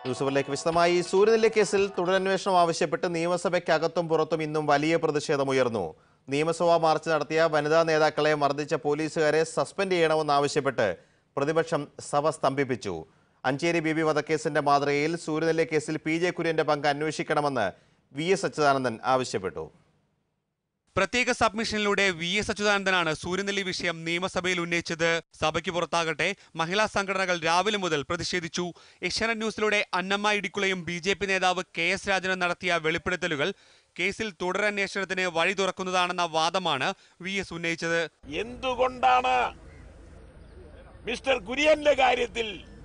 ന്യൂസുകളിലേക്ക് വിശദമായി സൂര്യനെല്ലി കേസിൽ തുടരന്വേഷണം ആവശ്യപ്പെട്ട് നിയമസഭയ്ക്കകത്തും പുറത്തും ഇന്നും വലിയ പ്രതിഷേധമുയർന്നു നിയമസഭാ മാർച്ച് നടത്തിയ വനിതാ നേതാക്കളെ മർദ്ദിച്ച പോലീസുകാരെ സസ്പെൻഡ് ചെയ്യണമെന്നാവശ്യപ്പെട്ട് പ്രതിപക്ഷം സഭ സ്തംഭിപ്പിച്ചു അഞ്ചേരി ബീബി വധക്കേസിന്റെ മാതൃകയിൽ സൂര്യനെല്ലി കേസിൽ പി ജെ കുര്യന്റെ പങ്ക് അന്വേഷിക്കണമെന്ന് വി എസ് അച്യുതാനന്ദൻ ആവശ്യപ്പെട്ടു പ്രത്യേക സബ്മിഷനിലൂടെ വി എസ് അച്യുതാനന്ദനാണ് സൂര്യനെല്ലി വിഷയം നിയമസഭയിൽ ഉന്നയിച്ചത് സഭയ്ക്ക് പുറത്താകട്ടെ മഹിളാ സംഘടനകൾ രാവിലെ മുതൽ പ്രതിഷേധിച്ചു ഏഷ്യാനെറ്റ് ന്യൂസിലൂടെ അന്നമ്മ ഇടിക്കുളയും ബി ജെ പി നേതാവ് കെ എസ് രാജനും നടത്തിയ വെളിപ്പെടുത്തലുകൾ കേസിൽ തുടരന്വേഷണത്തിന് വഴി തുറക്കുന്നതാണെന്ന വാദമാണ് വി എസ് ഉന്നയിച്ചത് എന്തുകൊണ്ടാണ് മിസ്റ്റർ കുര്യന്റെ കാര്യത്തിൽ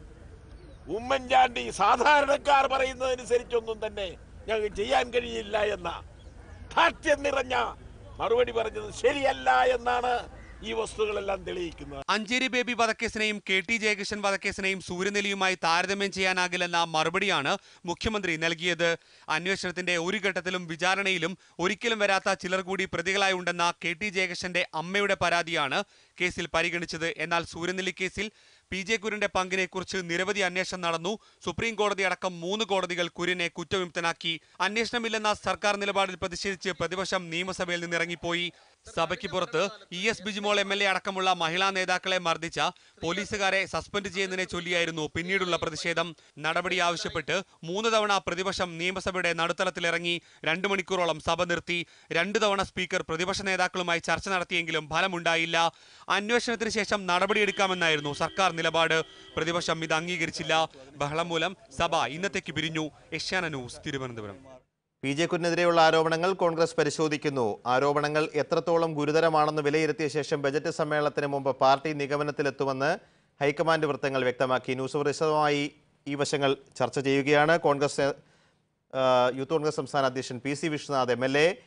ഉമ്മൻചാണ്ടി സാധാരണക്കാർ പറയുന്നതനുസരിച്ചൊന്നും തന്നെ ഞങ്ങൾക്ക് ചെയ്യാൻ കഴിയില്ല എന്ന ധാർഷ്ട്യം നിറഞ്ഞ മറുപടി പറഞ്ഞത് ശരിയല്ല എന്നാണ് ഈ വസ്തുക്കളെല്ലാം തെളിയിക്കുന്നത് അഞ്ചേരി ബേബി വധക്കേസിനെയും കെ ടി ജയകൃഷ്ണൻ വധക്കേസിനെയും സൂര്യനെല്ലിയുമായി താരതമ്യം ചെയ്യാനാകില്ലെന്ന മറുപടിയാണ് മുഖ്യമന്ത്രി നൽകിയത് അന്വേഷണത്തിന്റെ ഒരു ഘട്ടത്തിലും വിചാരണയിലും ഒരിക്കലും വരാത്ത ചിലർ കൂടി പ്രതികളായി ഉണ്ടെന്ന കെ ടി ജയകൃഷ്ണന്റെ അമ്മയുടെ പരാതിയാണ് കേസിൽ പരിഗണിച്ചത് എന്നാൽ സൂര്യനെല്ലി കേസിൽ പി ജെ കുര്യന്റെ പങ്കിനെ കുറിച്ച് നിരവധി അന്വേഷണം നടന്നു സുപ്രീം കോടതി അടക്കം മൂന്ന് കോടതികൾ കുര്യനെ കുറ്റവിമുക്തനാക്കി അന്വേഷണമില്ലെന്ന സർക്കാർ നിലപാടിൽ പ്രതിഷേധിച്ച് പ്രതിപക്ഷം നിയമസഭയിൽ നിന്നിറങ്ങിപ്പോയി സഭയ്ക്ക് പുറത്ത് E S Bijimol M L A അടക്കമുള്ള മഹിളാ നേതാക്കളെ മർദ്ദിച്ച പോലീസുകാരെ സസ്പെൻഡ് ചെയ്യുന്നതിനെ ചൊല്ലിയായിരുന്നു പിന്നീടുള്ള പ്രതിഷേധം നടപടി ആവശ്യപ്പെട്ട് മൂന്ന് തവണ പ്രതിപക്ഷം നിയമസഭയുടെ നടുത്തളത്തിലിറങ്ങി രണ്ടു മണിക്കൂറോളം സഭ നിർത്തി രണ്ടു തവണ സ്പീക്കർ പ്രതിപക്ഷ നേതാക്കളുമായി ചർച്ച നടത്തിയെങ്കിലും ഫലമുണ്ടായില്ല അന്വേഷണത്തിന് ശേഷം നടപടിയെടുക്കാമെന്നായിരുന്നു സർക്കാർ നിലപാട് പ്രതിപക്ഷം ഇത് അംഗീകരിച്ചില്ല ബഹളം മൂലം സഭ ഇന്നത്തേക്ക് പിരിഞ്ഞു Asianet news Thiruvananthapuram P J കുര്യനെതിരെയുള്ള ആരോപണങ്ങൾ കോൺഗ്രസ് പരിശോധിക്കുന്നു ആരോപണങ്ങൾ എത്രത്തോളം ഗുരുതരമാണെന്ന് വിലയിരുത്തിയ ശേഷം ബജറ്റ് സമ്മേളനത്തിന് മുമ്പ് പാർട്ടി നിഗമനത്തിലെത്തുമെന്ന് ഹൈക്കമാൻഡ് വൃത്തങ്ങൾ വ്യക്തമാക്കി ന്യൂസ് വിശദമായി ഈ വശങ്ങൾ ചർച്ച ചെയ്യുകയാണ് കോൺഗ്രസ് ആ, യൂത്ത് കോൺഗ്രസ് സംസ്ഥാന അധ്യക്ഷൻ P C Vishwanath M L A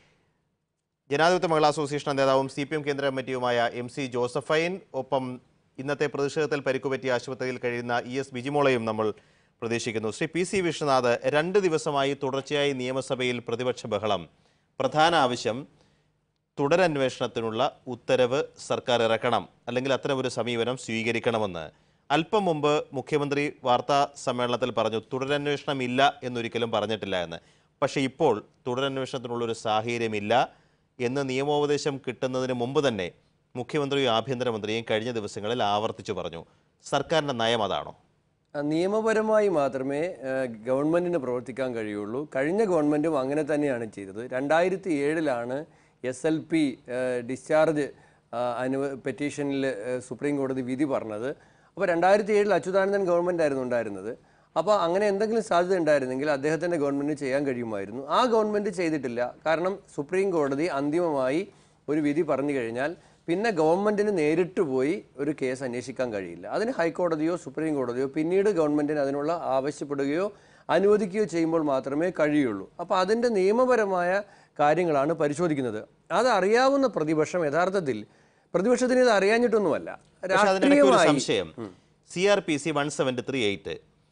ജനാധിപത്യ മഹിളാ അസോസിയേഷൻ നേതാവും സി പി എം കേന്ദ്ര കമ്മിറ്റിയുമായ എം സി ജോസഫൈൻ ഒപ്പം ഇന്നത്തെ പ്രതിഷേധത്തിൽ പരിക്കുപറ്റിയ ആശുപത്രിയിൽ കഴിയുന്ന ഇ എസ് ബിജിമോളയും നമ്മൾ പ്രതീക്ഷിക്കുന്നു ശ്രീ പി സി വിശ്വനാഥ് രണ്ട് ദിവസമായി തുടർച്ചയായി നിയമസഭയിൽ പ്രതിപക്ഷ ബഹളം പ്രധാന ആവശ്യം തുടരന്വേഷണത്തിനുള്ള ഉത്തരവ് സർക്കാർ ഇറക്കണം അല്ലെങ്കിൽ അത്തരമൊരു സമീപനം സ്വീകരിക്കണമെന്ന് അല്പം മുമ്പ് മുഖ്യമന്ത്രി വാർത്താ സമ്മേളനത്തിൽ പറഞ്ഞു തുടരന്വേഷണം ഇല്ല എന്നൊരിക്കലും പറഞ്ഞിട്ടില്ല എന്ന് പക്ഷേ ഇപ്പോൾ തുടരന്വേഷണത്തിനുള്ളൊരു സാഹചര്യമില്ല എന്ന് നിയമോപദേശം കിട്ടുന്നതിന് മുമ്പ് തന്നെ മുഖ്യമന്ത്രിയും ആഭ്യന്തരമന്ത്രിയും കഴിഞ്ഞ ദിവസങ്ങളിൽ ആവർത്തിച്ചു പറഞ്ഞു സർക്കാരിൻ്റെ നയം അതാണോ ആ, നിയമപരമായി മാത്രമേ ആ, ഗവൺമെന്റിന് പ്രവർത്തിക്കാൻ കഴിയുള്ളൂ കഴിഞ്ഞ ഗവൺമെന്റും അങ്ങനെ തന്നെയാണ് ചെയ്തത് രണ്ടായിരത്തി ഏഴിലാണ് എസ് എൽ പി ഡിസ്ചാർജ് ആ, അനുവ പെറ്റീഷനിൽ ആ, സുപ്രീം കോടതി വിധി പറഞ്ഞത് അപ്പോൾ രണ്ടായിരത്തി ഏഴിൽ അച്യുതാനന്ദൻ ഗവൺമെന്റ് ആയിരുന്നു ഉണ്ടായിരുന്നത് അപ്പോൾ അങ്ങനെ എന്തെങ്കിലും സാധ്യത ഉണ്ടായിരുന്നെങ്കിൽ അദ്ദേഹത്തിൻ്റെ ഗവൺമെന്റിന് ചെയ്യാൻ കഴിയുമായിരുന്നു ആ ഗവൺമെന്റ് ചെയ്തിട്ടില്ല കാരണം സുപ്രീം കോടതി അന്തിമമായി ഒരു വിധി പറഞ്ഞു കഴിഞ്ഞാൽ പിന്നെ ഗവൺമെന്റിന് നേരിട്ട് പോയി ഒരു കേസ് അന്വേഷിക്കാൻ കഴിയില്ല അതിന് ഹൈക്കോടതിയോ സുപ്രീം കോടതിയോ പിന്നീട് ഗവൺമെന്റിന് അതിനുള്ള ആവശ്യപ്പെടുകയോ അനുവദിക്കുകയോ ചെയ്യുമ്പോൾ മാത്രമേ കഴിയുള്ളൂ അപ്പോൾ അതിൻ്റെ നിയമപരമായ കാര്യങ്ങളാണ് പരിശോധിക്കുന്നത് അത് അറിയാവുന്ന പ്രതിപക്ഷം യഥാർത്ഥത്തിൽ പ്രതിപക്ഷത്തിന് ഇത് അറിയാഞ്ഞിട്ടൊന്നുമല്ല പക്ഷേ അതിനിടയ്ക്ക് ഒരു രാഷ്ട്രീയമായി സംശയം C R P C one seventy three eight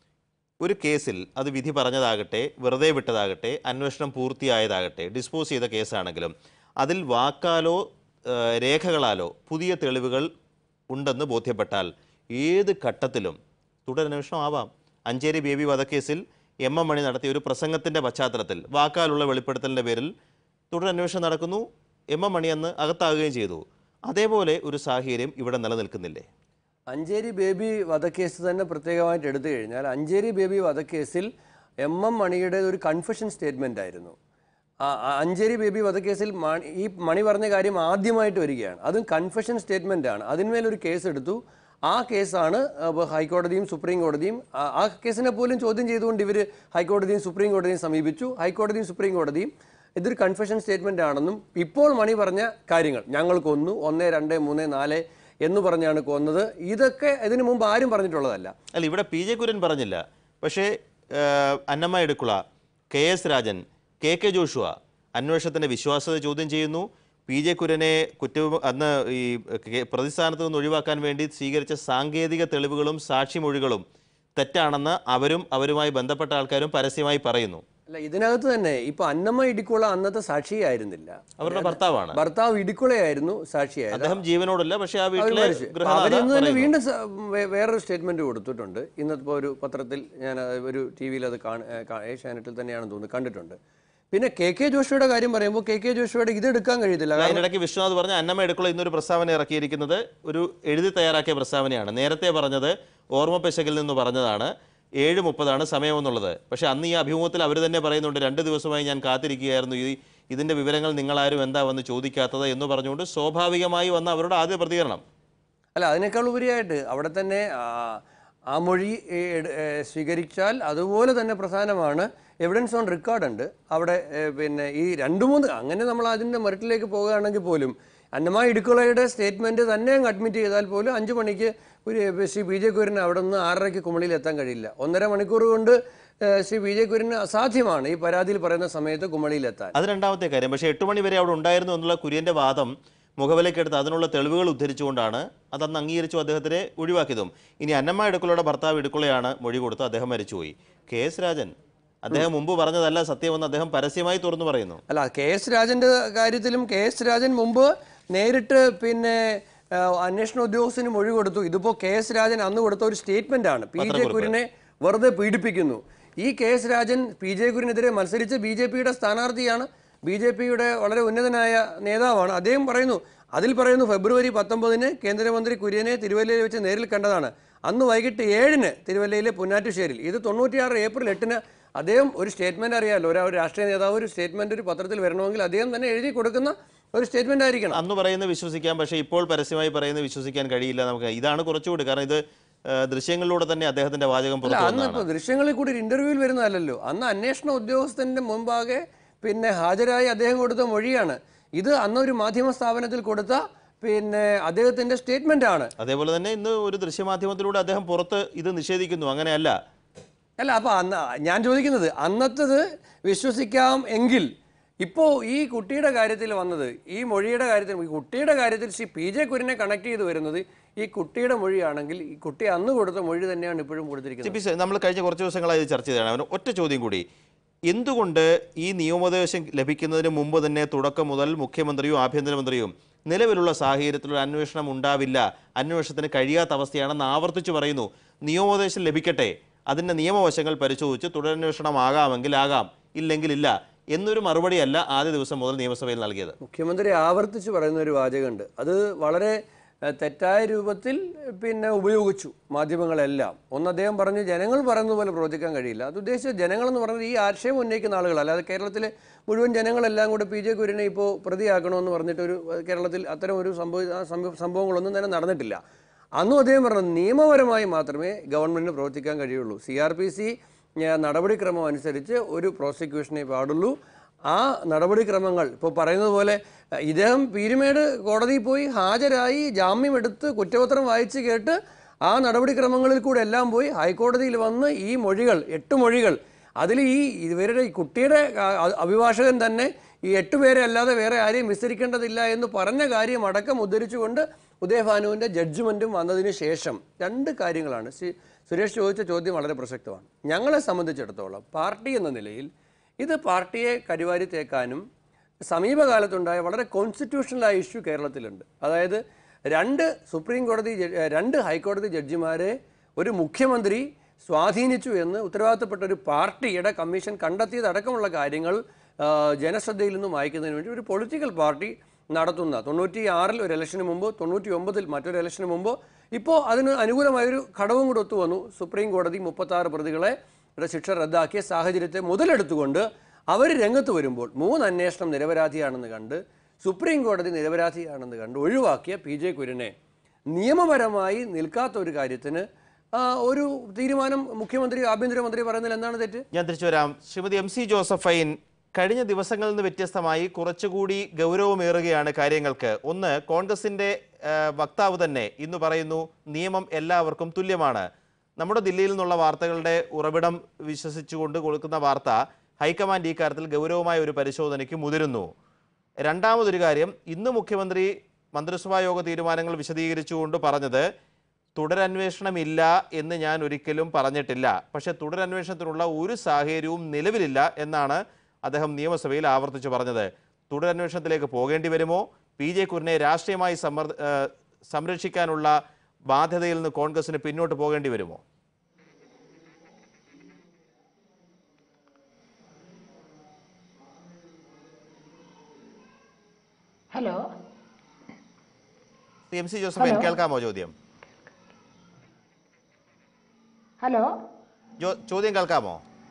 ഒരു കേസിൽ അത് വിധി പറഞ്ഞതാകട്ടെ വെറുതെ വിട്ടതാകട്ടെ അന്വേഷണം പൂർത്തിയായതാകട്ടെ ഡിസ്പോസ് ചെയ്ത കേസാണെങ്കിലും അതിൽ വാക്കാലോ ആ, രേഖകളാലോ പുതിയ തെളിവുകൾ ഉണ്ടെന്ന് ബോധ്യപ്പെട്ടാൽ ഏത് ഘട്ടത്തിലും തുടരന്വേഷണം ആവാം അഞ്ചേരി ബേബി വധക്കേസിൽ എം എം മണി നടത്തിയ ഒരു പ്രസംഗത്തിൻ്റെ പശ്ചാത്തലത്തിൽ വാക്കാലുള്ള വെളിപ്പെടുത്തലിൻ്റെ പേരിൽ തുടരന്വേഷണം നടക്കുന്നു എം എം മണി അന്ന് അകത്താകുകയും ചെയ്തു അതേപോലെ ഒരു സാഹചര്യം ഇവിടെ നിലനിൽക്കുന്നില്ലേ അഞ്ചേരി ബേബി വധക്കേസ് തന്നെ പ്രത്യേകമായിട്ട് എടുത്തു കഴിഞ്ഞാൽ അഞ്ചേരി ബേബി വധക്കേസിൽ എം എം മണിയുടെ ഒരു കൺഫഷൻ സ്റ്റേറ്റ്മെന്റ് ആയിരുന്നു ആ, ആ അഞ്ചേരി ബേബി വധക്കേസിൽ മണി ഈ മണി പറഞ്ഞ കാര്യം ആദ്യമായിട്ട് വരികയാണ് അതും കൺഫഷൻ സ്റ്റേറ്റ്മെന്റ് ആണ് അതിന്മേലൊരു കേസ് എടുത്തു ആ കേസാണ് അപ്പൊ ഹൈക്കോടതിയും സുപ്രീം കോടതിയും ആ- ആ കേസിനെ പോലും ചോദ്യം ചെയ്തുകൊണ്ട് ഇവർ ഹൈക്കോടതിയും സുപ്രീം കോടതിയും സമീപിച്ചു ഹൈക്കോടതിയും സുപ്രീം കോടതിയും ഇതൊരു കൺഫഷൻ സ്റ്റേറ്റ്മെന്റ് ആണെന്നും ഇപ്പോൾ മണി പറഞ്ഞ കാര്യങ്ങൾ ഞങ്ങൾ കൊന്നു ഒന്ന് രണ്ട് മൂന്ന് നാല് എന്ന് പറഞ്ഞാണ് കൊന്നത് ഇതൊക്കെ ഇതിനു മുമ്പ് ആരും പറഞ്ഞിട്ടുള്ളതല്ല അല്ല ഇവിടെ പി ജെ കുര്യൻ പറഞ്ഞില്ല പക്ഷേ ആ, Annamma Edukkula K S Rajan K K Joshua അന്വേഷണത്തിൻ്റെ വിശ്വാസ്യത ചോദ്യം ചെയ്യുന്നു പി ജെ കുര്യനെ കുറ്റ അന്ന് ഈ കെ- പ്രതിസ്ഥാനത്ത് നിന്ന് ഒഴിവാക്കാൻ വേണ്ടി സ്വീകരിച്ച സാങ്കേതിക തെളിവുകളും സാക്ഷിമൊഴികളും തെറ്റാണെന്ന് അവരും അവരുമായി ബന്ധപ്പെട്ട ആൾക്കാരും പരസ്യമായി പറയുന്നു അല്ല ഇതിനകത്ത് തന്നെ ഇപ്പൊ അന്നമ്മ ഇടിക്കുള അന്നത്തെ സാക്ഷിയായിരുന്നില്ല അവരുടെ ഭർത്താവാണ് ഭർത്താവ് ഇടിക്കുളയായിരുന്നു സാക്ഷിയായത് അദ്ദേഹം ജീവനോടല്ല പക്ഷേ ആ അവര് വീട്ടിലെ മരിച്ചു. അപ്പൊ ഗൃഹനാഥ അവരിന്ന് തന്നെ പറയുന്നു. വീണ്ടും സ- വേ- വേറൊരു സ്റ്റേറ്റ്മെന്റ് കൊടുത്തിട്ടുണ്ട് ഇന്നിപ്പോ ഒരു പത്രത്തിൽ ഞാൻ അത് ഒരു ടി വിയിൽ അത് കാണ ഏ, കാ- ഏഷ്യാനെറ്റിൽ തന്നെയാണെന്ന് തോന്നുന്നു കണ്ടിട്ടുണ്ട് പിന്നെ കെ കെ ജോഷിയുടെ കാര്യം പറയുമ്പോൾ കെ കെ ജോഷിയുടെ ഇത് എടുക്കാൻ കഴിയത്തില്ല കാരണം അതിനിടയ്ക്ക് വിശ്വനാഥ് പറഞ്ഞ അന്നമ്മ എടുക്കുള്ള ഇന്നൊരു പ്രസ്താവന ഇറക്കിയിരിക്കുന്നത് ഒരു എഴുതി തയ്യാറാക്കിയ പ്രസ്താവനയാണ് നേരത്തെ പറഞ്ഞത് ഓർമ്മ പെശകിൽ നിന്ന് പറഞ്ഞതാണ് ഏഴ് മുപ്പതാണ് സമയമെന്നുള്ളത് പക്ഷേ അന്ന് ഈ അഭിമുഖത്തിൽ അവർ തന്നെ പറയുന്നുണ്ട് രണ്ട് ദിവസമായി ഞാൻ കാത്തിരിക്കുകയായിരുന്നു ഈ ഇതിൻ്റെ വിവരങ്ങൾ നിങ്ങളാരും എന്താ വന്ന് ചോദിക്കാത്തത് എന്ന് പറഞ്ഞുകൊണ്ട് സ്വാഭാവികമായി വന്ന അവരുടെ ആദ്യ പ്രതികരണം അല്ല അതിനേക്കാൾ ഉപരിയായിട്ട് അവിടെ തന്നെ ആ, ആ മൊഴി ഏ, എട്- ഏ, സ്വീകരിച്ചാൽ അതുപോലെ തന്നെ പ്രധാനമാണ് എവിഡൻസ് ഓൺ റെക്കോർഡ് ഉണ്ട് അവിടെ ഏ, പിന്നെ ഈ രണ്ട് മൂന്ന് അങ്ങനെ നമ്മൾ അതിൻ്റെ മെറിറ്റിലേക്ക് പോകുകയാണെങ്കിൽ പോലും അന്നമ ഇടുക്കുളയുടെ സ്റ്റേറ്റ്മെന്റ് തന്നെ അങ്ങ് അഡ്മിറ്റ് ചെയ്താൽ പോലും അഞ്ചു മണിക്ക് ഒരു ശ്രീ ബി ജെ കുര്യന് അവിടെ നിന്ന് ആറരയ്ക്ക് കുമളിയിൽ എത്താൻ കഴിയില്ല ഒന്നര മണിക്കൂർ കൊണ്ട് ഏ, ശ്രീ ബി ജെ കുര്യന് അസാധ്യമാണ് ഈ പരാതിയിൽ പറയുന്ന സമയത്ത് കുമളിയിൽ എത്താൻ അത് രണ്ടാമത്തെ കാര്യം പക്ഷേ എട്ട് മണി വരെ അവിടെ ഉണ്ടായിരുന്നു എന്നുള്ള കുര്യൻ്റെ വാദം മുഖവിലക്കെടുത്ത് അതിനുള്ള തെളിവുകൾ ഉദ്ധരിച്ചുകൊണ്ടാണ് അതന്ന് അംഗീകരിച്ചു അദ്ദേഹത്തിനെ ഒഴിവാക്കിയതും ഇനി അന്നമ്മ എടുക്കുളയുടെ ഭർത്താവ് എടുക്കുളയാണ് മൊഴി കൊടുത്ത് അദ്ദേഹം മരിച്ചുപോയി കെ എസ് രാജൻ അദ്ദേഹം മുമ്പ് പറഞ്ഞതല്ല സത്യമെന്ന് അദ്ദേഹം പരസ്യമായി തുറന്നു പറയുന്നു അല്ല കെ എസ് രാജന്റെ കാര്യത്തിലും കെ എസ് രാജൻ മുമ്പ് നേരിട്ട് പിന്നെ ആ, അന്വേഷണ ഉദ്യോഗസ്ഥന് മൊഴി കൊടുത്തു ഇതിപ്പോ കെ എസ് രാജൻ അന്ന് കൊടുത്ത ഒരു സ്റ്റേറ്റ്മെന്റ് ആണ് പി ജെ കുര്യനെ വെറുതെ പീഡിപ്പിക്കുന്നു ഈ K S Rajan P J കുര്യനെതിരെ മത്സരിച്ച് ബി ജെ പിയുടെ സ്ഥാനാർത്ഥിയാണ് ബി ജെ പിയുടെ വളരെ ഉന്നതനായ നേതാവാണ് അദ്ദേഹം പറയുന്നു അതിൽ പറയുന്നു ഫെബ്രുവരി പത്തൊമ്പതിന് കേന്ദ്രമന്ത്രി കുര്യനെ തിരുവല്ലയിൽ വെച്ച് നേരിൽ കണ്ടതാണ് അന്ന് വൈകിട്ട് ഏഴിന് തിരുവല്ലയിലെ പുന്നാറ്റുശ്ശേരിയിൽ ഇത് തൊണ്ണൂറ്റിയാറ് ഏപ്രിൽ എട്ടിന് അദ്ദേഹം ഒരു സ്റ്റേറ്റ്മെന്റ് അറിയാമല്ലോ ഒരു ഒരു രാഷ്ട്രീയ നേതാവ് ഒരു സ്റ്റേറ്റ്മെന്റ് ഒരു പത്രത്തിൽ വരണമെങ്കിൽ അദ്ദേഹം തന്നെ എഴുതി കൊടുക്കുന്ന ഒരു സ്റ്റേറ്റ്മെന്റ് ആയിരിക്കണം അന്ന് പറയുന്നത് വിശ്വസിക്കാം പക്ഷേ ഇപ്പോൾ പരസ്യമായി പറയുന്നത് വിശ്വസിക്കാൻ കഴിയില്ല നമുക്ക് ഇതാണ് കുറച്ചുകൂടി കാരണം ഇത് ആ, ദൃശ്യങ്ങളിലൂടെ തന്നെ അദ്ദേഹത്തിന്റെ വാചകം അല്ല പുറത്തു അന്ന് വന്നതാണ് ഇപ്പോൾ ദൃശ്യങ്ങളിൽ കൂടി ഒരു ഇന്റർവ്യൂവിൽ വരുന്നതല്ലല്ലോ അന്ന് അന്വേഷണ ഉദ്യോഗസ്ഥന്റെ മുമ്പാകെ പിന്നെ ഹാജരായി അദ്ദേഹം കൊടുത്ത മൊഴിയാണ് ഇത് അന്ന് ഒരു മാധ്യമ സ്ഥാപനത്തിൽ കൊടുത്ത പിന്നെ അദ്ദേഹത്തിന്റെ സ്റ്റേറ്റ്മെന്റ് ആണ് അതേപോലെ തന്നെ ഇന്ന് ഒരു ദൃശ്യമാധ്യമത്തിലൂടെ അദ്ദേഹം പുറത്ത് ഇത് നിഷേധിക്കുന്നു അങ്ങനെയല്ല അല്ല അപ്പൊ അന്ന് ഞാൻ ചോദിക്കുന്നത് അന്നത്തത് വിശ്വസിക്കാം എങ്കിൽ ഇപ്പോൾ ഈ കുട്ടിയുടെ കാര്യത്തിൽ വന്നത് ഈ മൊഴിയുടെ കാര്യത്തിൽ ഈ കുട്ടിയുടെ കാര്യത്തിൽ ശ്രീ പി ജെ കുര്യനെ കണക്ട് ചെയ്ത് വരുന്നത് ഈ കുട്ടിയുടെ മൊഴിയാണെങ്കിൽ ഈ കുട്ടി അന്ന് കൊടുത്ത മൊഴി തന്നെയാണ് ഇപ്പോഴും കൊടുത്തിരിക്കുന്നത് ചിപ്പി സർ, നമ്മൾ കഴിഞ്ഞ കുറച്ച് ദിവസങ്ങളായി ഇത് ചർച്ച ചെയ്തതാണ് അവന് ഒറ്റ ചോദ്യം കൂടി എന്തുകൊണ്ട് ഈ നിയമോപദേശം ലഭിക്കുന്നതിന് മുമ്പ് തന്നെ തുടക്കം മുതൽ മുഖ്യമന്ത്രിയും ആഭ്യന്തരമന്ത്രിയും നിലവിലുള്ള സാഹചര്യത്തിൽ ഒരു അന്വേഷണം ഉണ്ടാവില്ല അന്വേഷണത്തിന് കഴിയാത്ത അവസ്ഥയാണെന്ന് ആവർത്തിച്ചു പറയുന്നു നിയമോപദേശം ലഭിക്കട്ടെ അതിൻ്റെ നിയമവശങ്ങൾ പരിശോധിച്ച് തുടരന്വേഷണം ആകാമെങ്കിൽ ആകാം ഇല്ലെങ്കിൽ ഇല്ല എന്നൊരു മറുപടിയല്ല ആദ്യ ദിവസം മുതൽ നിയമസഭയിൽ നൽകിയത് മുഖ്യമന്ത്രി ആവർത്തിച്ച് പറയുന്ന ഒരു വാചകമുണ്ട് അത് വളരെ ഏഹ്, തെറ്റായ രൂപത്തിൽ പിന്നെ ഉപയോഗിച്ചു മാധ്യമങ്ങളെല്ലാം ഒന്ന് അദ്ദേഹം പറഞ്ഞു ജനങ്ങൾ പറയുന്നത് പോലെ പ്രവർത്തിക്കാൻ കഴിയില്ല അത് ഉദ്ദേശിച്ച ജനങ്ങളെന്ന് പറഞ്ഞത് ഈ ആശയം ഉന്നയിക്കുന്ന ആളുകൾ അല്ലാതെ കേരളത്തിലെ മുഴുവൻ ജനങ്ങളെല്ലാം കൂടെ പി ജെ കുര്യനെ ഇപ്പോൾ പ്രതിയാക്കണമെന്ന് പറഞ്ഞിട്ട് ഒരു ഏഹ്, കേരളത്തിൽ അത്തരം ഒരു സംഭവ ആ സംഭവ- സംഭവങ്ങളൊന്നും തന്നെ നടന്നിട്ടില്ല അന്നും അദ്ദേഹം പറഞ്ഞു നിയമപരമായി മാത്രമേ ഗവൺമെന്റിന് പ്രവർത്തിക്കാൻ കഴിയുള്ളൂ സി ആർ പി സി നടപടിക്രമം അനുസരിച്ച് ഒരു പ്രോസിക്യൂഷനെ പാടുള്ളൂ ആ നടപടിക്രമങ്ങൾ ഇപ്പോൾ പറയുന്നത് പോലെ അഹ് ഇദ്ദേഹം പീരുമേട് കോടതിയിൽ പോയി ഹാജരായി ജാമ്യം എടുത്ത് കുറ്റപത്രം വായിച്ച് കേട്ട് ആ നടപടിക്രമങ്ങളിൽ കൂടെ എല്ലാം പോയി ഹൈക്കോടതിയിൽ വന്ന് ഈ മൊഴികൾ എട്ട് മൊഴികൾ അതിൽ ഈ ഇവരുടെ ഈ കുട്ടിയുടെ ആ, അ- അഭിഭാഷകൻ തന്നെ ഈ എട്ട് പേരെ അല്ലാതെ വേറെ ആരെയും വിസ്തരിക്കേണ്ടതില്ല എന്ന് പറഞ്ഞ കാര്യം അടക്കം ഉദ്ധരിച്ചുകൊണ്ട് ഉദയഭാനുവിൻ്റെ ജഡ്ജ്മെൻറ്റും വന്നതിന് ശേഷം രണ്ട് കാര്യങ്ങളാണ് ശ്രീ സുരേഷ് ചോദിച്ച ചോദ്യം വളരെ പ്രസക്തമാണ് ഞങ്ങളെ സംബന്ധിച്ചിടത്തോളം പാർട്ടി എന്ന നിലയിൽ ഇത് പാർട്ടിയെ കരിവാരി തേക്കാനും സമീപകാലത്തുണ്ടായ വളരെ കോൺസ്റ്റിറ്റ്യൂഷണലായ ഇഷ്യൂ കേരളത്തിലുണ്ട് അതായത് രണ്ട് സുപ്രീം കോടതി ജഡ്ജ്- ഏഹ് രണ്ട് ഹൈക്കോടതി ജഡ്ജിമാരെ ഒരു മുഖ്യമന്ത്രി സ്വാധീനിച്ചു എന്ന് ഉത്തരവാദിത്തപ്പെട്ട ഒരു പാർട്ടിയുടെ കമ്മീഷൻ കണ്ടെത്തിയതടക്കമുള്ള കാര്യങ്ങൾ ആ, ജനശ്രദ്ധയിൽ നിന്നും വായിക്കുന്നതിന് വേണ്ടി ഒരു പൊളിറ്റിക്കൽ പാർട്ടി നടത്തുന്ന തൊണ്ണൂറ്റി ആറിൽ ഒരു ഇലക്ഷന് മുമ്പ് തൊണ്ണൂറ്റി ഒമ്പതിൽ മറ്റൊരു ഇലക്ഷന് മുമ്പ് ഇപ്പോൾ അതിന് അനുകൂലമായൊരു ഘടവും കൂടെ ഒത്തുവന്നു സുപ്രീം കോടതി മുപ്പത്താറ് പ്രതികളെ യുടെ ശിക്ഷ റദ്ദാക്കിയ സാഹചര്യത്തെ മുതലെടുത്തുകൊണ്ട് അവർ രംഗത്ത് വരുമ്പോൾ മൂന്ന് അന്വേഷണം നിരപരാധിയാണെന്ന് കണ്ട് സുപ്രീം കോടതി നിരപരാധിയാണെന്ന് കണ്ട് ഒഴിവാക്കിയ പി ജെ കുര്യനെ നിയമപരമായി നിൽക്കാത്ത ഒരു കാര്യത്തിന് ആ, ഒരു തീരുമാനം മുഖ്യമന്ത്രി ആഭ്യന്തരമന്ത്രി പറയുന്നതിൽ എന്താണ് തെറ്റ് ഞാൻ തിരിച്ചു വരാം ശ്രീമതി എം സി ജോസഫൈൻ കഴിഞ്ഞ ദിവസങ്ങളിൽ നിന്ന് വ്യത്യസ്തമായി കുറച്ചുകൂടി ഗൗരവമേറുകയാണ് കാര്യങ്ങൾക്ക് ഒന്ന് കോൺഗ്രസിന്റെ ആ, വക്താവ് തന്നെ ഇന്ന് പറയുന്നു നിയമം എല്ലാവർക്കും തുല്യമാണ് നമ്മുടെ ദില്ലിയിൽ നിന്നുള്ള വാർത്തകളുടെ ഉറവിടം വിശ്വസിച്ചുകൊണ്ട് കൊടുക്കുന്ന വാർത്ത ഹൈക്കമാൻഡ് ഈ കാര്യത്തിൽ ഗൗരവമായ ഒരു പരിശോധനയ്ക്ക് മുതിരുന്നു രണ്ടാമതൊരു കാര്യം ഇന്ന് മുഖ്യമന്ത്രി മന്ത്രിസഭാ യോഗ തീരുമാനങ്ങൾ വിശദീകരിച്ചുകൊണ്ട് പറഞ്ഞത് തുടരന്വേഷണം ഇല്ല എന്ന് ഞാൻ ഒരിക്കലും പറഞ്ഞിട്ടില്ല പക്ഷേ തുടരന്വേഷണത്തിനുള്ള ഒരു സാഹചര്യവും നിലവിലില്ല എന്നാണ് അദ്ദേഹം നിയമസഭയിൽ ആവർത്തിച്ചു പറഞ്ഞത് തുടരന്വേഷണത്തിലേക്ക് പോകേണ്ടി വരുമോ പി ജെ കുര്യനെ രാഷ്ട്രീയമായി സമ്മർ ഏഹ് സംരക്ഷിക്കാനുള്ള ബാധ്യതയിൽ നിന്ന് കോൺഗ്രസിന് പിന്നോട്ട് പോകേണ്ടി വരുമോ hello M C Joseph hello. കേൾക്കാമോ ചോദ്യം ഹലോ ജോ- ചോദ്യം കേൾക്കാമോ